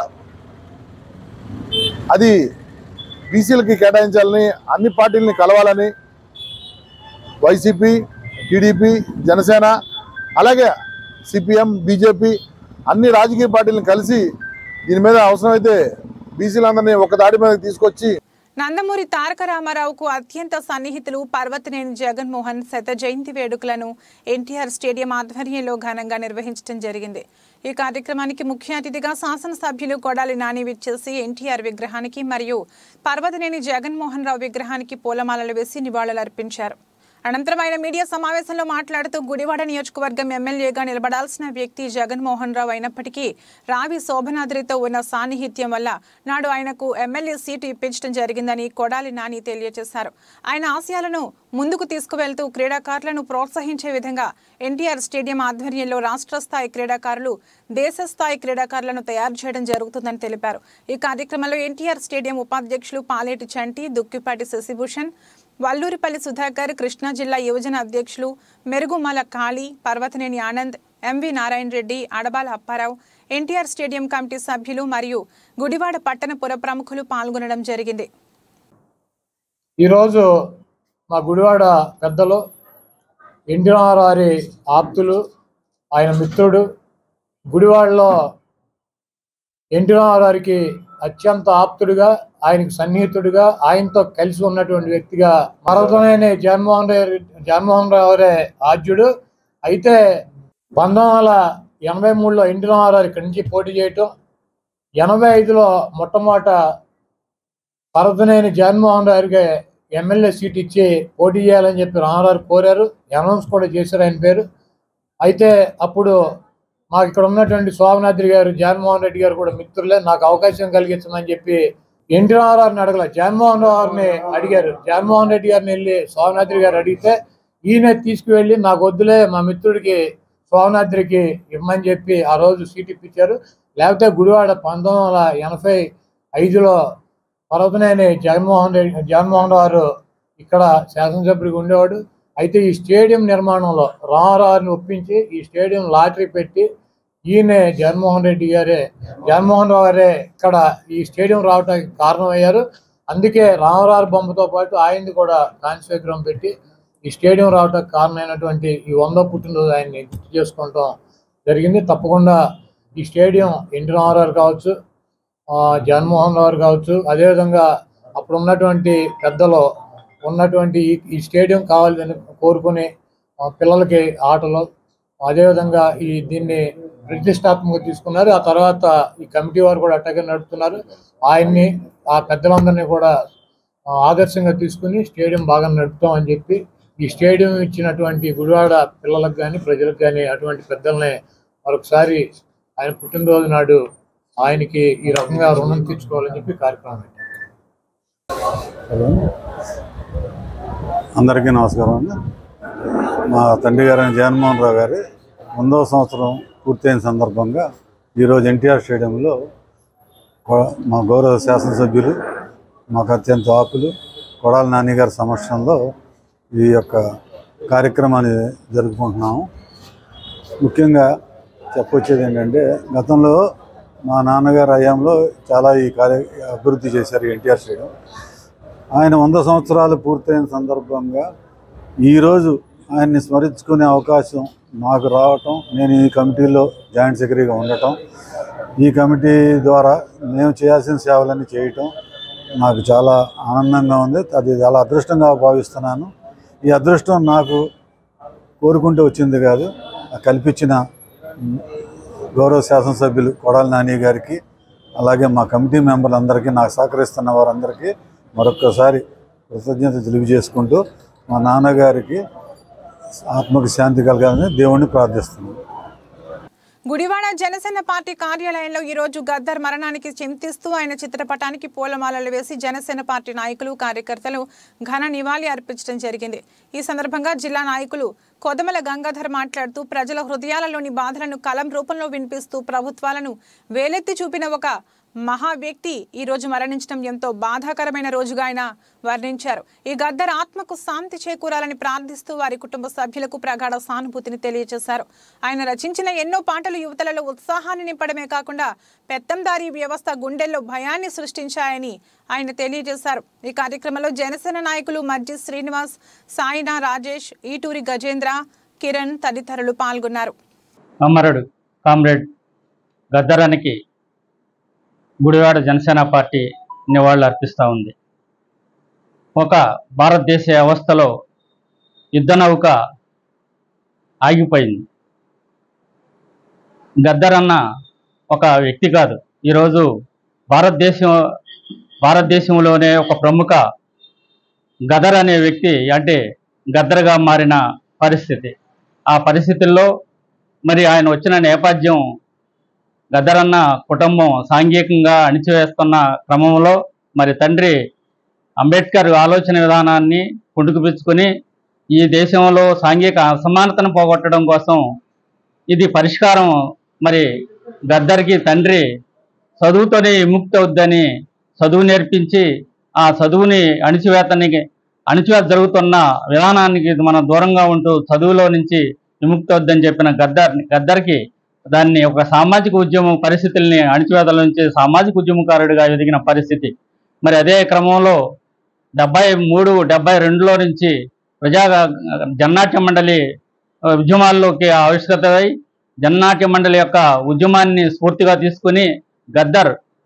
అది బీసీలకి కేటాయించాలని అన్ని పార్టీలని కలవాలని వైసీపీ టీడీపీ జనసేన అలాగే సిపిఎం బీజేపీ అన్ని రాజకీయ పార్టీలను కలిసి దీని మీద అవసరమైతే బీసీలందరినీ ఒక దాడి మీద తీసుకొచ్చి నందమూరి తారక రామారావుకు అత్యంత సన్నిహితులు పర్వతనేని జగన్మోహన్ శత జయంతి వేడుకలను ఎన్టీఆర్ స్టేడియం ఆధ్వర్యంలో ఘనంగా నిర్వహించడం జరిగింది ఈ కార్యక్రమానికి ముఖ్య అతిథిగా శాసనసభ్యులు కొడాలి నాని విచ్చేసి ఎన్టీఆర్ విగ్రహానికి మరియు పర్వతనేని జగన్మోహన్ రావు విగ్రహానికి పూలమాలలు వేసి నివాళులర్పించారు అనంతరం ఆయన మీడియా సమావేశంలో మాట్లాడుతూ గుడివాడ నియోజకవర్గం ఎమ్మెల్యేగా నిలబడాల్సిన వ్యక్తి జగన్మోహన్ రావు అయినప్పటికీ రావి శోభనాద్రితో ఉన్న సాన్నిహిత్యం వల్ల నాడు ఆయనకు ఎమ్మెల్యే సీటు ఇప్పించడం జరిగిందని కొడాలి నాని తెలియజేశారు ఆయన ఆశయాలను ముందుకు తీసుకువెళ్తూ క్రీడాకారులను ప్రోత్సహించే విధంగా ఎన్టీఆర్ స్టేడియం ఆధ్వర్యంలో రాష్ట్ర స్థాయి క్రీడాకారులు దేశ స్థాయి క్రీడాకారులను తయారు చేయడం జరుగుతుందని తెలిపారు ఈ కార్యక్రమంలో ఎన్టీఆర్ స్టేడియం ఉపాధ్యక్షులు పాలేటి చంటి దుక్కిపాటి శశిభూషణ్ వల్లూరిపల్లి సుధాకర్ కృష్ణా జిల్లా యువజన అధ్యక్షులు Merugumala Kali Parvathaneni Anand MV Narayana Reddy Adabala Appa Rao NTR stadium committee సభ్యులు మరియు గుడివాడ పట్టణ పుర ప్రముఖులు పాల్గొనడం జరిగింది ఈరోజు మా గుడివాడ పెద్దలు ఎన్టీఆర్ వారి ఆప్తులు ఆయన మిత్రుడు గుడివాడలో ఎన్టీఆర్ వారికి అత్యంత ఆప్తుడిగా ఆయనకు సన్నిహితుడిగా ఆయనతో కలిసి ఉన్నటువంటి వ్యక్తిగా మరొకనే జగన్మోహన్ రెడ్డి జగన్మోహన్ రావు గారే ఆద్యుడు అయితే పంతొమ్మిది వందల ఎనభై మూడులో ఎన్టీ రామారావు ఇక్కడి నుంచి పోటీ చేయటం ఎనభై ఐదులో మొట్టమొదట పరదనేని జగన్మోహన్ రావుకి ఎమ్మెల్యే సీట్ ఇచ్చి పోటీ చేయాలని చెప్పి రామారావు కోరారు అనౌన్స్ కూడా చేశారు ఆయన పేరు అయితే అప్పుడు మాకు ఇక్కడ ఉన్నటువంటి శోభనాద్రి గారు జగన్మోహన్ రెడ్డి గారు కూడా మిత్రులే నాకు అవకాశం కలిగించమని చెప్పి ఎన్టీ రామారావుని అడగల జగన్మోహన్ రావుని అడిగారు జగన్మోహన్ రెడ్డి గారిని వెళ్ళి శోభనాద్రి గారు అడిగితే ఈయన తీసుకువెళ్ళి నాకు వద్దులే మా మిత్రుడికి శోభనాద్రికి ఇమ్మని చెప్పి ఆ రోజు సీట్ ఇప్పించారు లేకపోతే గుడివాడ పంతొమ్మిది వందల ఎనభై ఐదులో పర్వతనేని జగన్మోహన్ రెడ్డి జగన్మోహన్ రావు ఇక్కడ శాసనసభ్యుడిగా ఉండేవాడు అయితే ఈ స్టేడియం నిర్మాణంలో రామారావుని ఒప్పించి ఈ స్టేడియం లాటరీ పెట్టి ఈయన జగన్మోహన్ రెడ్డి గారే జగన్మోహన్ రావు గారే ఇక్కడ ఈ స్టేడియం రావడానికి కారణమయ్యారు అందుకే రామరావు బొమ్మతో పాటు ఆయన్ని కూడా కాంస్య విగ్రహం పెట్టి ఈ స్టేడియం రావడానికి కారణమైనటువంటి ఈ వంద పుట్టినరోజు ఆయన్ని గుర్తు చేసుకోవటం జరిగింది తప్పకుండా ఈ స్టేడియం ఎన్టీ రామారావు కావచ్చు ఆ, జగన్మోహన్ రావు కావచ్చు అదేవిధంగా అప్పుడు ఉన్నటువంటి పెద్దలు ఉన్నటువంటి ఈ- ఈ స్టేడియం కావాలని కోరుకుని ఆ, పిల్లలకి ఆటలు అదేవిధంగా ఈ దీన్ని ప్రతిష్టాత్మకంగా తీసుకున్నారు ఆ తర్వాత ఈ కమిటీ వారు కూడా అట్టగే నడుపుతున్నారు ఆయన్ని ఆ పెద్దలందరినీ కూడా ఆ, ఆదర్శంగా తీసుకుని స్టేడియం బాగా నడుపుతాం అని చెప్పి ఈ స్టేడియం ఇచ్చినటువంటి గుడివాడ పిల్లలకు కానీ ప్రజలకు కానీ అటువంటి పెద్దల్ని మరొకసారి ఆయన పుట్టినరోజు నాడు ఆయనకి ఈ రకంగా రుణం తీర్చుకోవాలని చెప్పి కార్యక్రమం పెట్టారు అందరికీ నమస్కారం అండి మా తండ్రి గారు అయిన జగన్మోహన్ రావు గారి వందవ సంవత్సరం పూర్తయిన సందర్భంగా ఈరోజు ఎన్టీఆర్ స్టేడియంలో కొ- మా గౌరవ శాసనసభ్యులు మాకు అత్యంత ఆపులు కొడాల నాని గారి సమక్షంలో ఈ యొక్క కార్యక్రమాన్ని జరుపుకుంటున్నాము ముఖ్యంగా చెప్పొచ్చేది ఏంటంటే గతంలో మా నాన్నగారి హయాంలో చాలా ఈ కార్య అభివృద్ధి చేశారు ఎన్టీఆర్ స్టేడియం ఆయన వంద సంవత్సరాలు పూర్తయిన సందర్భంగా ఈరోజు ఆయన్ని స్మరించుకునే అవకాశం నాకు రావటం నేను ఈ కమిటీలో జాయింట్ సెక్రటరీగా ఉండటం ఈ కమిటీ ద్వారా మేము చేయాల్సిన సేవలన్నీ చేయటం నాకు చాలా ఆనందంగా ఉంది అది చాలా అదృష్టంగా భావిస్తున్నాను ఈ అదృష్టం నాకు కోరుకుంటూ వచ్చింది కాదు ఆ కల్పించిన ఉమ్, గౌరవ శాసనసభ్యులు కొడాలి నాని గారికి అలాగే మా కమిటీ మెంబర్లందరికీ నాకు సహకరిస్తున్న వారందరికీ మరొక్కసారి కృతజ్ఞత తెలియజేసుకుంటూ మా నాన్నగారికి ఆత్మకు శాంతి కలగాలని దేవుణ్ణి ప్రార్థిస్తున్నాను గుడివాడ జనసేన పార్టీ కార్యాలయంలో ఈ రోజు గద్దర్ మరణానికి చింతిస్తూ ఆయన చిత్రపటానికి పూలమాలలు వేసి జనసేన పార్టీ నాయకులు కార్యకర్తలు ఘన నివాళి అర్పించడం జరిగింది ఈ సందర్భంగా జిల్లా నాయకులు కొదమల గంగాధర్ మాట్లాడుతూ ప్రజల హృదయాలలోని బాధలను కలం రూపంలో వినిపిస్తూ ప్రభుత్వాలను వేలెత్తి చూపిన ఒక మహా వ్యక్తి ఈ రోజు మరణించడం ఎంతో బాధాకరమైన రోజుగా ఆయన వర్ణించారు ఈ గద్దర్ ఆత్మకు శాంతి చేకూరాలని ప్రార్థిస్తూ వారి కుటుంబ సభ్యులకు ప్రగాఢ సానుభూతిని తెలియజేశారు ఆయన రచించిన ఎన్నో పాటలు యువతలలో ఉత్సాహాన్ని నింపడమే కాకుండా పెత్తందారీ వ్యవస్థ గుండెల్లో భయాన్ని సృష్టించాయని ఆయన తెలియజేశారు ఈ కార్యక్రమంలో జనసేన నాయకులు మజ్జి శ్రీనివాస్ సాయినా రాజేష్ ఈటూరి గజేంద్ర కిరణ్ తదితరులు పాల్గొన్నారు అమరుడు కామ్రేడ్ గద్దరానికి గుడివాడ జనసేన పార్టీ నివాళులు అర్పిస్తూ ఉంది ఒక భారతదేశ వ్యవస్థలో యుద్ధ నౌక ఆగిపోయింది గద్దరన్న ఒక వ్యక్తి కాదు ఈరోజు భారతదేశం భారతదేశంలోనే ఒక ప్రముఖ గదర్ అనే వ్యక్తి అంటే గద్దరగా మారిన పరిస్థితి ఆ పరిస్థితుల్లో మరి ఆయన వచ్చిన నేపథ్యం గద్దరన్న కుటుంబం సాంఘికంగా అణిచివేస్తున్న క్రమంలో మరి తండ్రి అంబేద్కర్ ఆలోచన విధానాన్ని పుట్టుకుపించుకొని ఈ దేశంలో సాంఘిక అసమానతను పోగొట్టడం కోసం ఇది పరిష్కారం మరి గద్దరికి తండ్రి చదువుతోనే విముక్తి అవుద్దని చదువు నేర్పించి ఆ చదువుని అణిచివేతనికి అణిచివేత జరుగుతున్న విధానానికి మనం దూరంగా ఉంటూ చదువులో నుంచి విముక్తి అవుద్దని చెప్పిన గద్దర్ గద్దర్కి దాన్ని ఒక సామాజిక ఉద్యమం పరిస్థితుల్ని అణిచివేతల నుంచి సామాజిక ఉద్యమకారుడిగా ఎదిగిన పరిస్థితి మరి అదే క్రమంలో డెబ్బై మూడు డెబ్బై రెండులో నుంచి ప్రజా జన్నాట్య మండలి ఆ, ఉద్యమాల్లోకి ఆవిష్కృతమై జన్నాట్య మండలి యొక్క ఉద్యమాన్ని స్ఫూర్తిగా తీసుకుని గద్దర్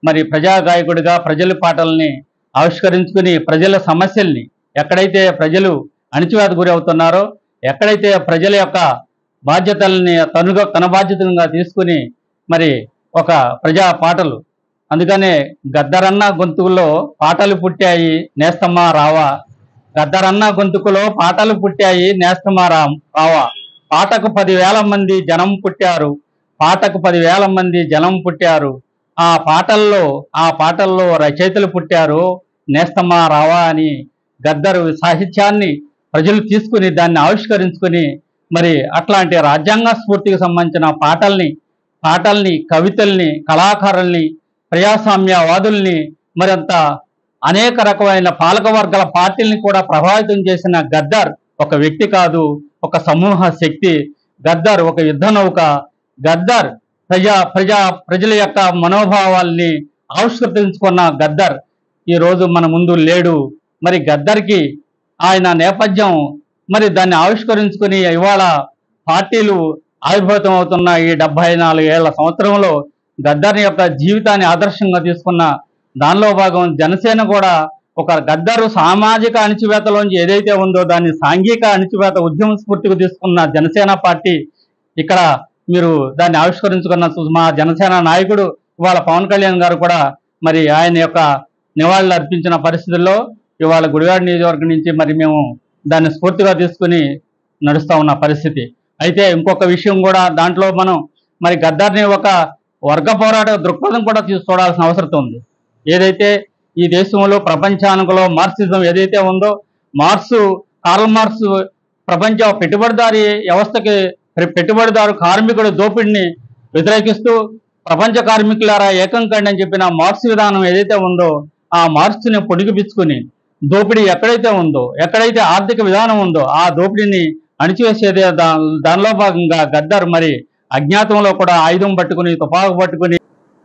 మరి ప్రజా గాయకుడిగా ప్రజల పాటల్ని ఆవిష్కరించుకుని ప్రజల సమస్యల్ని ఎక్కడైతే ప్రజలు అణిచివేత గురి అవుతున్నారో ఎక్కడైతే ప్రజల యొక్క బాధ్యతల్ని తనుగా తన బాధ్యతలుగా తీసుకుని మరి ఒక ప్రజా పాటలు అందుకనే గద్దరన్న గొంతుకులో పాటలు పుట్టాయి నేస్తమ్మా రావా గద్దరన్న గొంతుకులో పాటలు పుట్టాయి నేస్తమ్మా రా రావా పాటకు పదివేల మంది జనం పుట్టారు పాటకు పదివేల మంది జనం పుట్టారు ఆ పాటల్లో ఆ పాటల్లో రచయితలు పుట్టారు నేస్తమ్మా రావా అని గద్దరు సాహిత్యాన్ని ప్రజలు తీసుకుని దాన్ని ఆవిష్కరించుకుని మరి అట్లాంటి రాజ్యాంగ స్ఫూర్తికి సంబంధించిన పాటల్ని పాటల్ని కవితల్ని కళాకారుల్ని ప్రజాస్వామ్యవాదుల్ని మరింత అనేక రకమైన పాలక వర్గాల పార్టీల్ని కూడా ప్రభావితం చేసిన గద్దర్ ఒక వ్యక్తి కాదు ఒక సమూహ శక్తి గద్దర్ ఒక యుద్ధ నౌక గద్దర్ ప్రజా ప్రజా ప్రజల యొక్క మనోభావాల్ని ఆవిష్కరించుకున్న గద్దర్ ఈ రోజు మన ముందు లేడు మరి గద్దర్కి ఆయన నేపథ్యం మరి దాన్ని ఆవిష్కరించుకుని ఇవాళ పార్టీలు ఆవిర్భూతం అవుతున్న ఈ డెబ్బై నాలుగు ఏళ్ల సంవత్సరంలో గద్దర్ యొక్క జీవితాన్ని ఆదర్శంగా తీసుకున్న దానిలో భాగం జనసేన కూడా ఒక గద్దరు సామాజిక అణిచివేతలోంచి ఏదైతే ఉందో దాన్ని సాంఘిక అణిచివేత ఉద్యమ స్ఫూర్తికి తీసుకున్న జనసేన పార్టీ ఇక్కడ మీరు దాన్ని ఆవిష్కరించుకున్న మా జనసేన నాయకుడు ఇవాళ పవన్ కళ్యాణ్ గారు కూడా మరి ఆయన యొక్క నివాళులు అర్పించిన పరిస్థితుల్లో ఇవాళ గుడివాడ నియోజకవర్గం నుంచి మరి మేము దాన్ని స్ఫూర్తిగా తీసుకుని నడుస్తూ ఉన్న పరిస్థితి అయితే ఇంకొక విషయం కూడా దాంట్లో మనం మరి గద్దర్ని ఒక వర్గ పోరాట దృక్పథం కూడా తీసి చూడాల్సిన అవసరం ఉంది ఏదైతే ఈ దేశంలో ప్రపంచానికలో మార్క్సిజం ఏదైతే ఉందో మార్క్స్ కార్ల్ మార్క్స్ ప్రపంచ పెట్టుబడిదారి వ్యవస్థకి పె- పెట్టుబడిదారు కార్మికుడు దోపిడిని వ్యతిరేకిస్తూ ప్రపంచ కార్మికులారా ఏకం కండి అని చెప్పిన మార్క్స్ విధానం ఏదైతే ఉందో ఆ మార్క్స్ని పొడిగిపించుకుని దోపిడీ ఎక్కడైతే ఉందో ఎక్కడైతే ఆర్థిక విధానం ఉందో ఆ దోపిడీని అణిచివేసేదే దా దానిలో భాగంగా గద్దర్ మరి అజ్ఞాతంలో కూడా ఆయుధం పట్టుకుని తుపాకు పట్టుకుని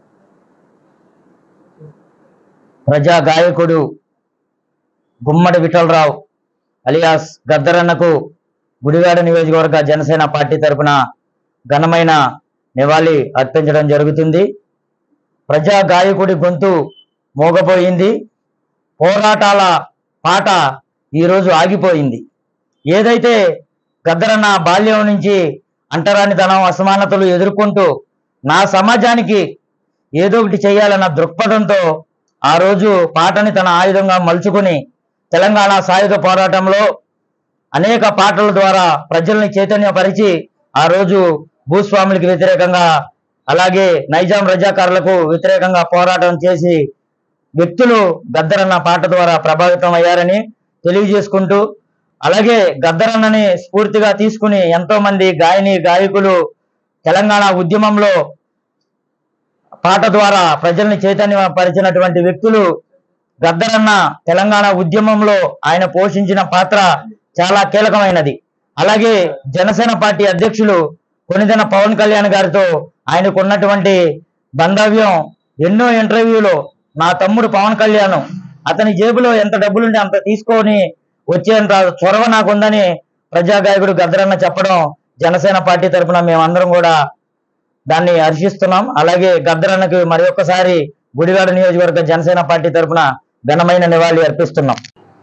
ప్రజా గాయకుడు గుమ్మడి విఠలరావు అలియాస్ గద్దరన్నకు గుడివాడ నియోజకవర్గ జనసేన పార్టీ తరపున ఘనమైన నివాళి అర్పించడం జరుగుతుంది ప్రజా గాయకుడి గొంతు మోగపోయింది పోరాటాల పాట ఈరోజు ఆగిపోయింది ఏదైతే గద్దరన్న బాల్యం నుంచి అంటరానితనం అసమానతలు ఎదుర్కొంటూ నా సమాజానికి ఏదో ఒకటి చేయాలన్న దృక్పథంతో ఆ రోజు పాటని తన ఆయుధంగా మలుచుకుని తెలంగాణ సాయుధ పోరాటంలో అనేక పాటల ద్వారా ప్రజల్ని చైతన్యపరిచి ఆ రోజు భూస్వాములకు వ్యతిరేకంగా అలాగే నైజాం రజాకారులకు వ్యతిరేకంగా పోరాటం చేసి వ్యక్తులు గద్దరన్న పాట ద్వారా ప్రభావితం అయ్యారని తెలియజేసుకుంటూ అలాగే గద్దరన్నని స్ఫూర్తిగా తీసుకుని ఎంతో మంది గాయని గాయకులు తెలంగాణ ఉద్యమంలో పాట ద్వారా ప్రజల్ని చైతన్యపరిచినటువంటి వ్యక్తులు గద్దరన్న తెలంగాణ ఉద్యమంలో ఆయన పోషించిన పాత్ర చాలా కీలకమైనది అలాగే జనసేన పార్టీ అధ్యక్షులు కొనిదెన పవన్ కళ్యాణ్ గారితో ఆయనకు ఉన్నటువంటి బంధవ్యం ఎన్నో ఇంటర్వ్యూలో నా తమ్ముడు పవన్ కళ్యాణ్ అతని జేబులో ఎంత డబ్బులుంటే అంత తీసుకొని వచ్చేంత చొరవ నాకుందని ప్రజాగాయకుడు గద్దరన్న చెప్పడం జనసేన పార్టీ తరఫున మేమందరం కూడా దాన్ని హర్షిస్తున్నాం అలాగే గద్దరన్నకి మరి ఒక్కసారి గుడివాడ నియోజకవర్గ జనసేన పార్టీ తరఫున ఘనమైన నివాళి అర్పిస్తున్నాం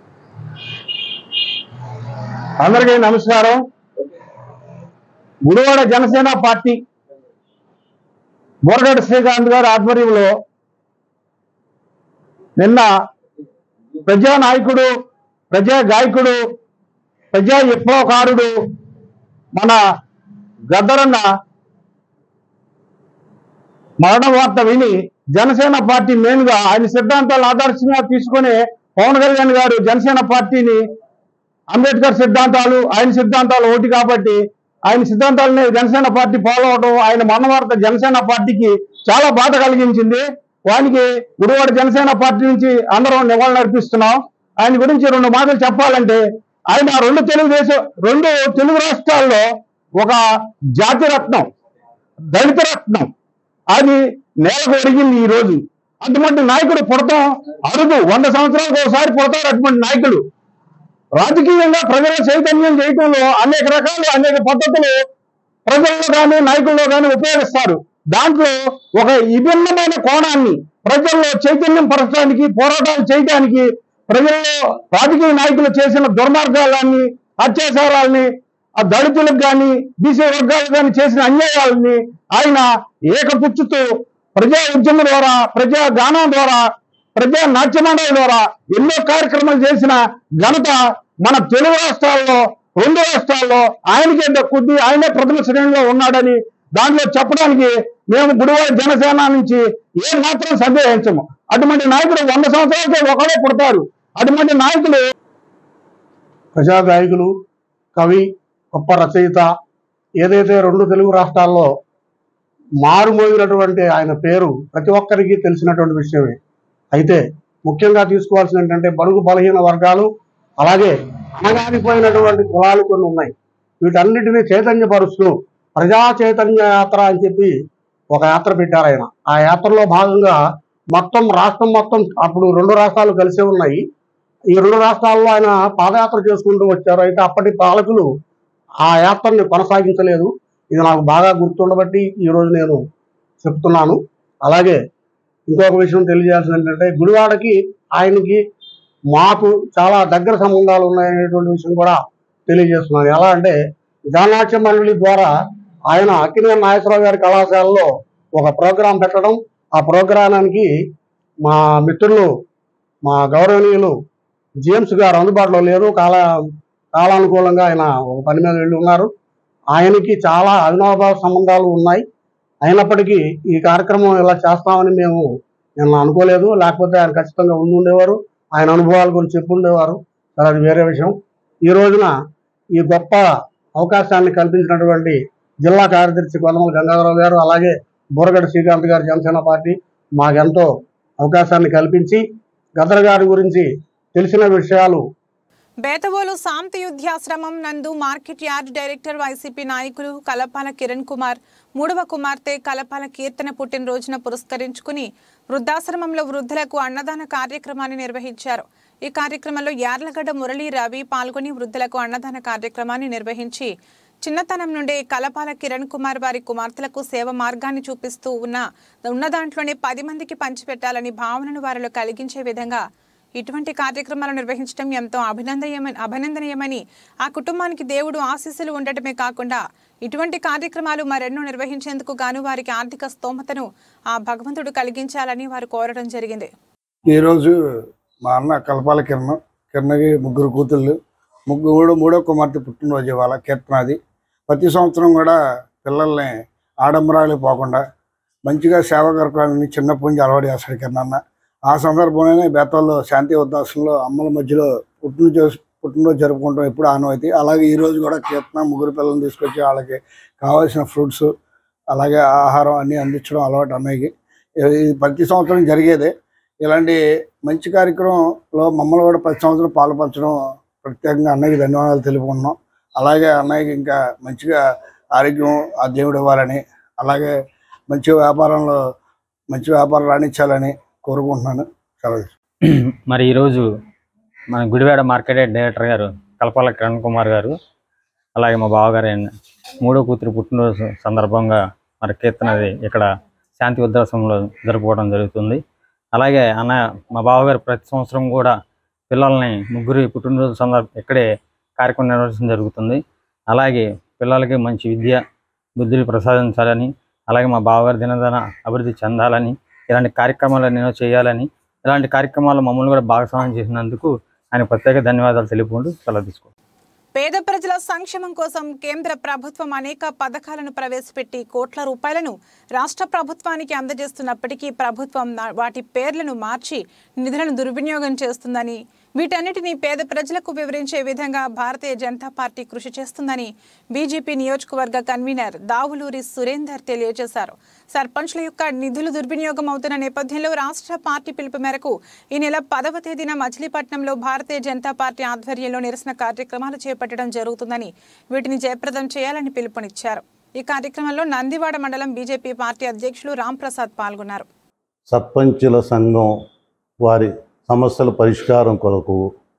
అందరికీ నమస్కారం గుడివాడ జనసేన పార్టీ బోరగడ్డ శ్రీకాంత్ గారి ఆధ్వర్యంలో నిన్న ప్రజా నాయకుడు ప్రజా గాయకుడు ప్రజా విప్లవకారుడు మన గద్దరన్న మరణ వార్త విని జనసేన పార్టీ మెయిన్ గా ఆయన సిద్ధాంతాలు ఆదర్శంగా తీసుకుని పవన్ కళ్యాణ్ గారు జనసేన పార్టీని అంబేద్కర్ సిద్ధాంతాలు ఆయన సిద్ధాంతాలు ఒకటి కాబట్టి ఆయన సిద్ధాంతాలని జనసేన పార్టీ ఫాలో అవడం ఆయన మన్నవార్త జనసేన పార్టీకి చాలా బాధ కలిగించింది వానికి గుడివాడ జనసేన పార్టీ నుంచి అందరం నివాళులు అర్పిస్తున్నాం ఆయన గురించి రెండు మాటలు చెప్పాలంటే ఆయన రెండు తెలుగుదేశం రెండు తెలుగు రాష్ట్రాల్లో ఒక జాతి రత్నం దళిత రత్నం అది నేలకు ఒరిగింది ఈ రోజు అటువంటి నాయకుడు పుడతాం అరుదు వంద సంవత్సరాలకు ఒకసారి పుడతారు అటువంటి నాయకుడు రాజకీయంగా ప్రజల చైతన్యం చేయటంలో అనేక రకాలు అనేక పద్ధతులు ప్రజల్లో కానీ నాయకుల్లో కానీ ఉపయోగిస్తారు దాంట్లో ఒక విభిన్నమైన కోణాన్ని ప్రజల్లో చైతన్యం పరచడానికి పోరాటాలు చేయడానికి ప్రజల్లో రాజకీయ నాయకులు చేసిన దుర్మార్గాలని అత్యాచారాలని ఆ దళితులకు కానీ బీసీ వర్గాలకు కానీ చేసిన అన్యాయాలని ఆయన ఏకపుచ్చుతూ ప్రజా ఉద్యమం ద్వారా ప్రజా గానం ద్వారా ప్రజా నాట్యమండలి ద్వారా ఎన్నో కార్యక్రమాలు చేసిన ఘనత మన తెలుగు రాష్ట్రాల్లో రెండు రాష్ట్రాల్లో ఆయనకే దక్కుద్ది ఆయనే ప్రథమ శ్రేణిలో ఉన్నాడని దాంట్లో చెప్పడానికి మేము గుడివాడ జనసేన నుంచి ఏ మాత్రం సందేహించము అటువంటి నాయకుడు వంద సంవత్సరాలకే ఒకడే పుడతారు అటువంటి నాయకులు ప్రజాగాయకులు కవి గొప్ప రచయిత ఏదైతే రెండు తెలుగు రాష్ట్రాల్లో మారుమోగినటువంటి ఆయన పేరు ప్రతి ఒక్కరికి తెలిసినటువంటి విషయమే అయితే ముఖ్యంగా తీసుకోవాల్సిన ఏంటంటే బడుగు బలహీన వర్గాలు అలాగే అనగానిపోయినటువంటి కులాలు కొన్ని ఉన్నాయి వీటన్నిటిని చైతన్యపరుస్తూ ప్రజా చైతన్య యాత్ర అని చెప్పి ఒక యాత్ర పెట్టారు ఆయన ఆ యాత్రలో భాగంగా మొత్తం రాష్ట్రం మొత్తం అప్పుడు రెండు రాష్ట్రాలు కలిసే ఉన్నాయి ఈ రెండు రాష్ట్రాల్లో ఆయన పాదయాత్ర చేసుకుంటూ వచ్చారు అయితే అప్పటి పాలకులు ఆ యాత్రని కొనసాగించలేదు ఇది నాకు బాగా గుర్తుండబట్టి ఈ రోజు నేను చెప్తున్నాను అలాగే ఇంకొక విషయం తెలియజేయాల్సింది ఏంటంటే గుడివాడకి ఆయనకి మాకు చాలా దగ్గర సంబంధాలు ఉన్నాయనేటువంటి విషయం కూడా తెలియజేస్తున్నాను ఎలా అంటే గానాట్య మండలి ద్వారా ఆయన అక్కినేని నాగేశ్వరరావు గారి కళాశాలలో ఒక ప్రోగ్రాం పెట్టడం ఆ ప్రోగ్రామానికి మా మిత్రులు మా గౌరవనీయులు జేమ్స్ గారు అందుబాటులో లేరు కాల కాలానుకూలంగా ఆయన ఒక పని మీద వెళ్ళి ఉన్నారు ఆయనకి చాలా అవినాభావ సంబంధాలు ఉన్నాయి అయినప్పటికీ ఈ కార్యక్రమం ఇలా చేస్తామని మేము నిన్న అనుకోలేదు లేకపోతే ఆయన ఖచ్చితంగా ఉండి ఉండేవారు ఆయన అనుభవాల గురించి చెప్పుండేవారు సరే అది వేరే విషయం ఈ రోజున ఈ గొప్ప అవకాశాన్ని కల్పించినటువంటి జిల్లా కార్యదర్శి కొల్లమల గంగాధరరావు గారు అలాగే బుర్రగడ్డ శ్రీకాంత్ గారు జనసేన పార్టీ మాకెంతో అవకాశాన్ని కల్పించి గద్దర్ గారి గురించి తెలిసిన విషయాలు బేతవోలు శాంతియుద్ధ్యాశ్రమం నందు మార్కెట్ యార్డ్ డైరెక్టర్ వైసీపీ నాయకులు కలపాల కిరణ్ కుమార్ మూడవ కుమార్తె కలపాల కీర్తన పుట్టినరోజున పురస్కరించుకుని వృద్ధాశ్రమంలో వృద్ధులకు అన్నదాన కార్యక్రమాన్ని నిర్వహించారు ఈ కార్యక్రమంలో యార్లగడ్డ మురళీ రవి పాల్గొని వృద్ధులకు అన్నదాన కార్యక్రమాన్ని నిర్వహించి చిన్నతనం నుండే కలపాల కిరణ్ కుమార్ వారి కుమార్తెలకు సేవ మార్గాన్ని చూపిస్తూ ఉన్న ఉన్న దాంట్లోనే పది మందికి పంచిపెట్టాలని భావనను వారిలో కలిగించే విధంగా ఇటువంటి కార్యక్రమాలు నిర్వహించడం ఎంతో అభినందనీయమని అభినందనీయమని ఆ కుటుంబానికి దేవుడు ఆశీస్సులు ఉండటమే కాకుండా ఇటువంటి కార్యక్రమాలు మరెన్నో నిర్వహించేందుకు గాను వారికి ఆర్థిక స్తోమతను ఆ భగవంతుడు కలిగించాలని వారు కోరడం జరిగింది ఈరోజు మా అన్న కల్పాల కిరణ్ కిరణ్కి ముగ్గురు కూతుళ్ళు ముగ్గురు మూడో కుమార్తె పుట్టినరోజు ఇవాళ కీర్తనది ప్రతి సంవత్సరం కూడా పిల్లల్ని ఆడంబరాలు పోకుండా మంచిగా సేవకర్కాలని చిన్నప్పటి నుంచి అలవాటు చేస్తాడు కిరణ్ అన్న ఆ సందర్భంలోనే బేతాల్లో శాంతి ఉద్దాసంలో అమ్మల మధ్యలో పుట్టినరోజు పుట్టినరోజు జరుపుకుంటాం ఎప్పుడు ఆనవాయితీ అలాగే ఈ రోజు కూడా కీర్తన ముగ్గురు పిల్లల్ని తీసుకొచ్చి వాళ్ళకి కావాల్సిన ఫ్రూట్స్ అలాగే ఆహారం అన్నీ అందించడం అలవాటు అన్నయ్యకి ఇది ప్రతి సంవత్సరం జరిగేదే ఇలాంటి మంచి కార్యక్రమంలో మమ్మల్ని కూడా ప్రతి సంవత్సరం పాల్పంచడం ప్రత్యేకంగా అన్నయ్యకి ధన్యవాదాలు తెలుపుకుంటున్నాం అలాగే అన్నయ్యకి ఇంకా మంచిగా ఆరోగ్యం ఆ దేవుడు ఇవ్వాలని అలాగే మంచి వ్యాపారంలో మంచి వ్యాపారం రాణించాలని కోరుకుంటున్నాను సెలవు మరి ఈరోజు మన గుడివాడ మార్కెట్ డైరెక్టర్ గారు కల్పాల కిరణ్ కుమార్ గారు అలాగే మా బావగారు అయిన మూడో కూతురు పుట్టినరోజు సందర్భంగా మరి కీర్తనది ఇక్కడ శాంతి ఉద్రాసంలో జరుపుకోవడం జరుగుతుంది అలాగే అన్న మా బావగారు ప్రతి సంవత్సరం కూడా పిల్లల్ని ముగ్గురు పుట్టినరోజు సందర్భం ఇక్కడే కార్యక్రమం నిర్వహించడం జరుగుతుంది అలాగే పిల్లలకి మంచి విద్య బుద్ధులు ప్రసాదించాలని అలాగే మా బావగారి దినదన అభివృద్ధి చెందాలని ఇలాంటి కార్యక్రమాలు ఎన్నో చేయాలని ఇలాంటి కార్యక్రమాలు మమ్మల్ని కూడా భాగస్వామ్యం చేసినందుకు ఆయన ప్రత్యేక ధన్యవాదాలు తెలుపుకుంటూ సెలవు తీసుకుంటాం పేద ప్రజల సంక్షేమం కోసం కేంద్ర ప్రభుత్వం అనేక పథకాలను ప్రవేశపెట్టి కోట్ల రూపాయలను రాష్ట్ర ప్రభుత్వానికి అందజేస్తున్నప్పటికీ ప్రభుత్వం నా- వాటి పేర్లను మార్చి నిధులను దుర్వినియోగం చేస్తుందని వీటన్నిటిని పేద ప్రజలకు వివరించే విధంగా భారతీయ జనతా పార్టీ కృషి చేస్తుందని బీజేపీ నియోజకవర్గ కన్వీనర్ దావులూరి సురేందర్ తెలియజేశారు సర్పంచ్ల యొక్క నిధులు దుర్వినియోగం అవుతున్న నేపథ్యంలో రాష్ట్ర పార్టీ పిలుపు మేరకు ఈ నెల పదవ తేదీన మచిలీపట్నంలో భారతీయ జనతా పార్టీ ఆధ్వర్యంలో నిరసన కార్యక్రమాలు చేపట్టడం జరుగుతుందని వీటిని జయప్రదం చేయాలని పిలుపునిచ్చారు ఈ కార్యక్రమంలో నందివాడ మండలం బీజేపీ పార్టీ అధ్యక్షులు రాంప్రసాద్ పాల్గొన్నారు సర్పంచుల సంఘం వారి సమస్యల పరిష్కారం కొరకు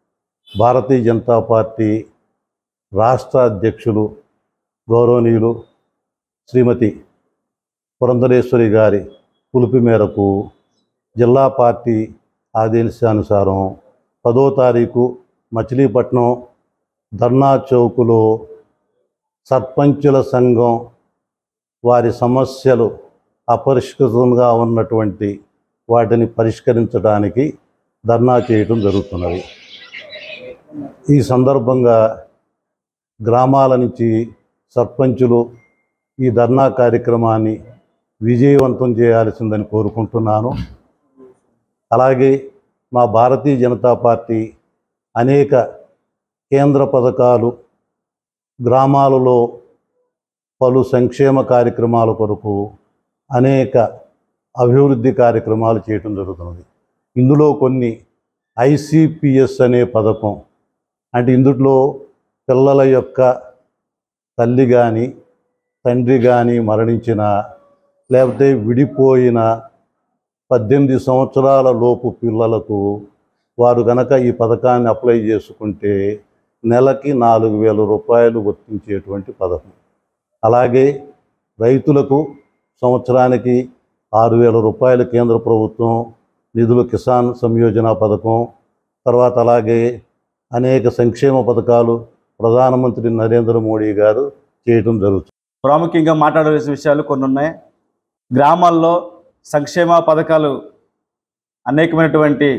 భారతీయ జనతా పార్టీ రాష్ట్ర అధ్యక్షులు గౌరవనీయులు శ్రీమతి పురంధరేశ్వరి గారి పిలుపు మేరకు జిల్లా పార్టీ ఆదేశానుసారం పదో తారీఖు మచిలీపట్నం ధర్నా చౌకులో సర్పంచుల సంఘం వారి సమస్యలు అపరిష్కృతంగా ఉన్నటువంటి వాటిని పరిష్కరించడానికి ధర్నా చేయటం జరుగుతున్నది ఈ సందర్భంగా గ్రామాల నుంచి సర్పంచులు ఈ ధర్నా కార్యక్రమాన్ని విజయవంతం చేయాల్సిందని కోరుకుంటున్నాను అలాగే మా భారతీయ జనతా పార్టీ అనేక కేంద్ర పథకాలు గ్రామాలలో పలు సంక్షేమ కార్యక్రమాల కొరకు అనేక అభివృద్ధి కార్యక్రమాలు చేయటం జరుగుతున్నది ఇందులో కొన్ని ఐసిపిఎస్ అనే పథకం అంటే ఇందులో పిల్లల యొక్క తల్లి కానీ తండ్రి కానీ మరణించిన లేకపోతే విడిపోయిన పద్దెనిమిది సంవత్సరాల లోపు పిల్లలకు వారు గనక ఈ పథకాన్ని అప్లై చేసుకుంటే నెలకి నాలుగు వేల రూపాయలు వర్తించేటువంటి పథకం అలాగే రైతులకు సంవత్సరానికి ఆరు వేల రూపాయలు కేంద్ర ప్రభుత్వం నిధులు కిసాన్ సంయోజన పథకం తర్వాత అలాగే అనేక సంక్షేమ పథకాలు ప్రధానమంత్రి నరేంద్ర మోడీ గారు చేయటం జరుగుతుంది ప్రాముఖ్యంగా మాట్లాడవలసిన విషయాలు కొన్ని ఉన్నాయి గ్రామాల్లో సంక్షేమ పథకాలు అనేకమైనటువంటి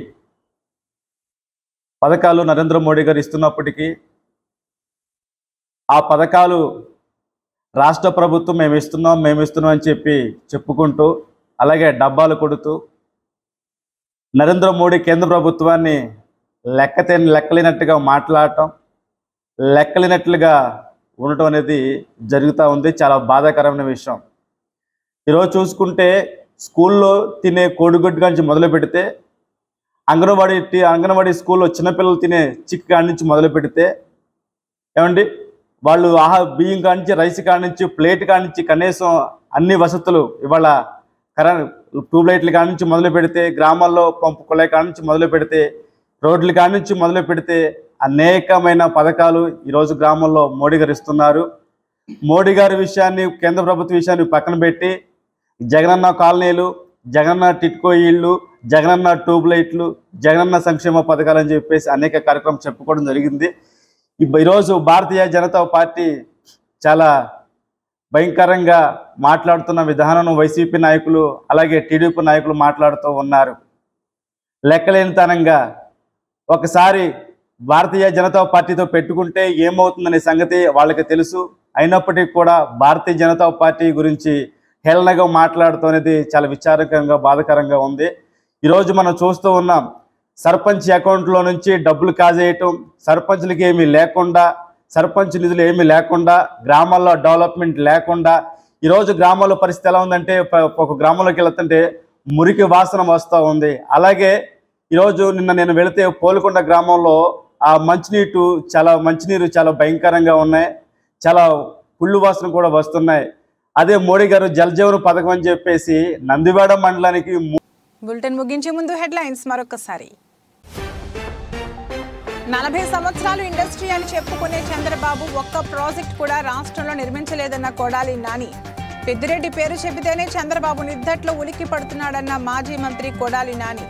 పథకాలు నరేంద్ర మోడీ గారు ఇస్తున్నప్పటికీ ఆ పథకాలు రాష్ట్ర ప్రభుత్వం మేము ఇస్తున్నాం మేము ఇస్తున్నాం అని చెప్పి చెప్పుకుంటూ అలాగే డబ్బాలు కొడుతూ నరేంద్ర మోడీ కేంద్ర ప్రభుత్వాన్ని లెక్కతే లెక్కలేనట్టుగా మాట్లాడటం లెక్కలేనట్లుగా ఉండటం అనేది జరుగుతూ ఉంది చాలా బాధాకరమైన విషయం ఈరోజు చూసుకుంటే స్కూల్లో తినే కోడిగుడ్డు నుంచి మొదలు పెడితే అంగన్వాడీ టీ- అంగన్వాడీ స్కూల్లో చిన్నపిల్లలు తినే చిక్ కాడి నుంచి మొదలు పెడితే ఏమండి వాళ్ళు ఆహా బియ్యం కాడి నుంచి రైస్ కాడి నుంచి ప్లేట్ కాడి నుంచి కనీసం అన్ని వసతులు ఇవాళ కరెంట్ ట్యూబ్ లైట్ల కాడి నుంచి మొదలు పెడితే గ్రామాల్లో పంపు కుళాయి కాడి నుంచి మొదలు పెడితే రోడ్ల కాడి నుంచి మొదలు పెడితే అనేకమైన పథకాలు ఈరోజు గ్రామంలో మోడీ గారు ఇస్తున్నారు మోడీ గారి విషయాన్ని కేంద్ర ప్రభుత్వ విషయాన్ని పక్కన పెట్టి జగనన్న కాలనీలు జగనన్న టిట్కో ఇళ్ళు జగనన్న ట్యూబ్ లైట్లు జగనన్న సంక్షేమ పథకాలు అని చెప్పేసి అనేక కార్యక్రమం చెప్పుకోవడం జరిగింది ఇప్ప- ఈరోజు భారతీయ జనతా పార్టీ చాలా భయంకరంగా మాట్లాడుతున్న విధానం వైసీపీ నాయకులు అలాగే టీడీపీ నాయకులు మాట్లాడుతూ ఉన్నారు లెక్కలేనితనంగా ఒకసారి భారతీయ జనతా పార్టీతో పెట్టుకుంటే ఏమవుతుందనే సంగతి వాళ్ళకి తెలుసు అయినప్పటికీ కూడా భారతీయ జనతా పార్టీ గురించి హేళనగా మాట్లాడుతున్నది చాలా విచారకరంగా బాధకరంగా ఉంది ఈరోజు మనం చూస్తూ ఉన్నాం సర్పంచ్ అకౌంట్లో నుంచి డబ్బులు కాజేయటం సర్పంచ్లకి ఏమీ లేకుండా సర్పంచ్ నిధులు ఏమీ లేకుండా గ్రామాల్లో డెవలప్మెంట్ లేకుండా ఈరోజు గ్రామాల్లో పరిస్థితి ఎలా ఉందంటే ప- ఒక గ్రామంలోకి వెళ్తుంటే మురికి వాసన వస్తూ ఉంది అలాగే ఈరోజు నిన్న నేను వెళితే పోలుకొండ గ్రామంలో ఆ మంచినీటు చాలా మంచినీరు చాలా భయంకరంగా ఉన్నాయి చాలా పుళ్ళు వాసన కూడా వస్తున్నాయి అదే మోడీ గారు జలజీవన పథకం అని చెప్పేసి నందివాడ మండలానికి ము- బులెటిన్ ముగించే ముందు హెడ్లైన్స్ మరొకసారి నలభై సంవత్సరాలు ఇండస్ట్రీ అని చెప్పుకునే చంద్రబాబు ఒక్క ప్రాజెక్ట్ కూడా రాష్ట్రంలో నిర్మించలేదన్న కొడాలి నాని పెద్దిరెడ్డి పేరు చెబితేనే చంద్రబాబు నిద్దట్లో ఉలిక్కి పడుతున్నాడన్న మాజీ మంత్రి కొడాలి నాని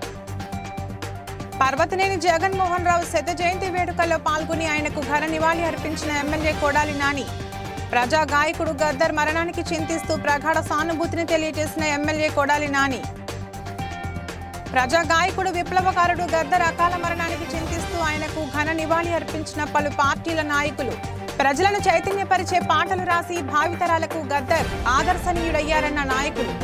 పర్వతనేని జగన్మోహన్ రావు శత జయంతి వేడుకల్లో పాల్గొని ఆయనకు ఘన నివాళి అర్పించిన ఎమ్మెల్యే కొడాలి నాని ప్రజా గాయకుడు గద్దర్ మరణానికి చింతిస్తూ ప్రగాఢ సానుభూతిని తెలియజేసిన ఎమ్మెల్యే కొడాలి నాని ప్రజా గాయకుడు విప్లవకారుడు గద్దర్ అకాల మరణానికి చింతిస్తూ ఆయనకు ఘన నివాళి అర్పించిన పలు పార్టీల నాయకులు ప్రజలను చైతన్యపరిచే పాటలు రాసి భావితరాలకు గద్దర్ ఆదర్శనీయుడయ్యారన్న నాయకులు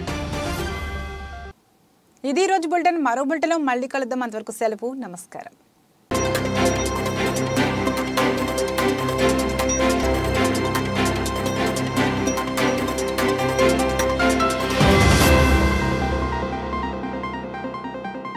ఇది ఈ రోజు బులెటిన్ మరో బులెటిన్లో మళ్ళీ కలుద్దాం అంతవరకు సెలవు నమస్కారం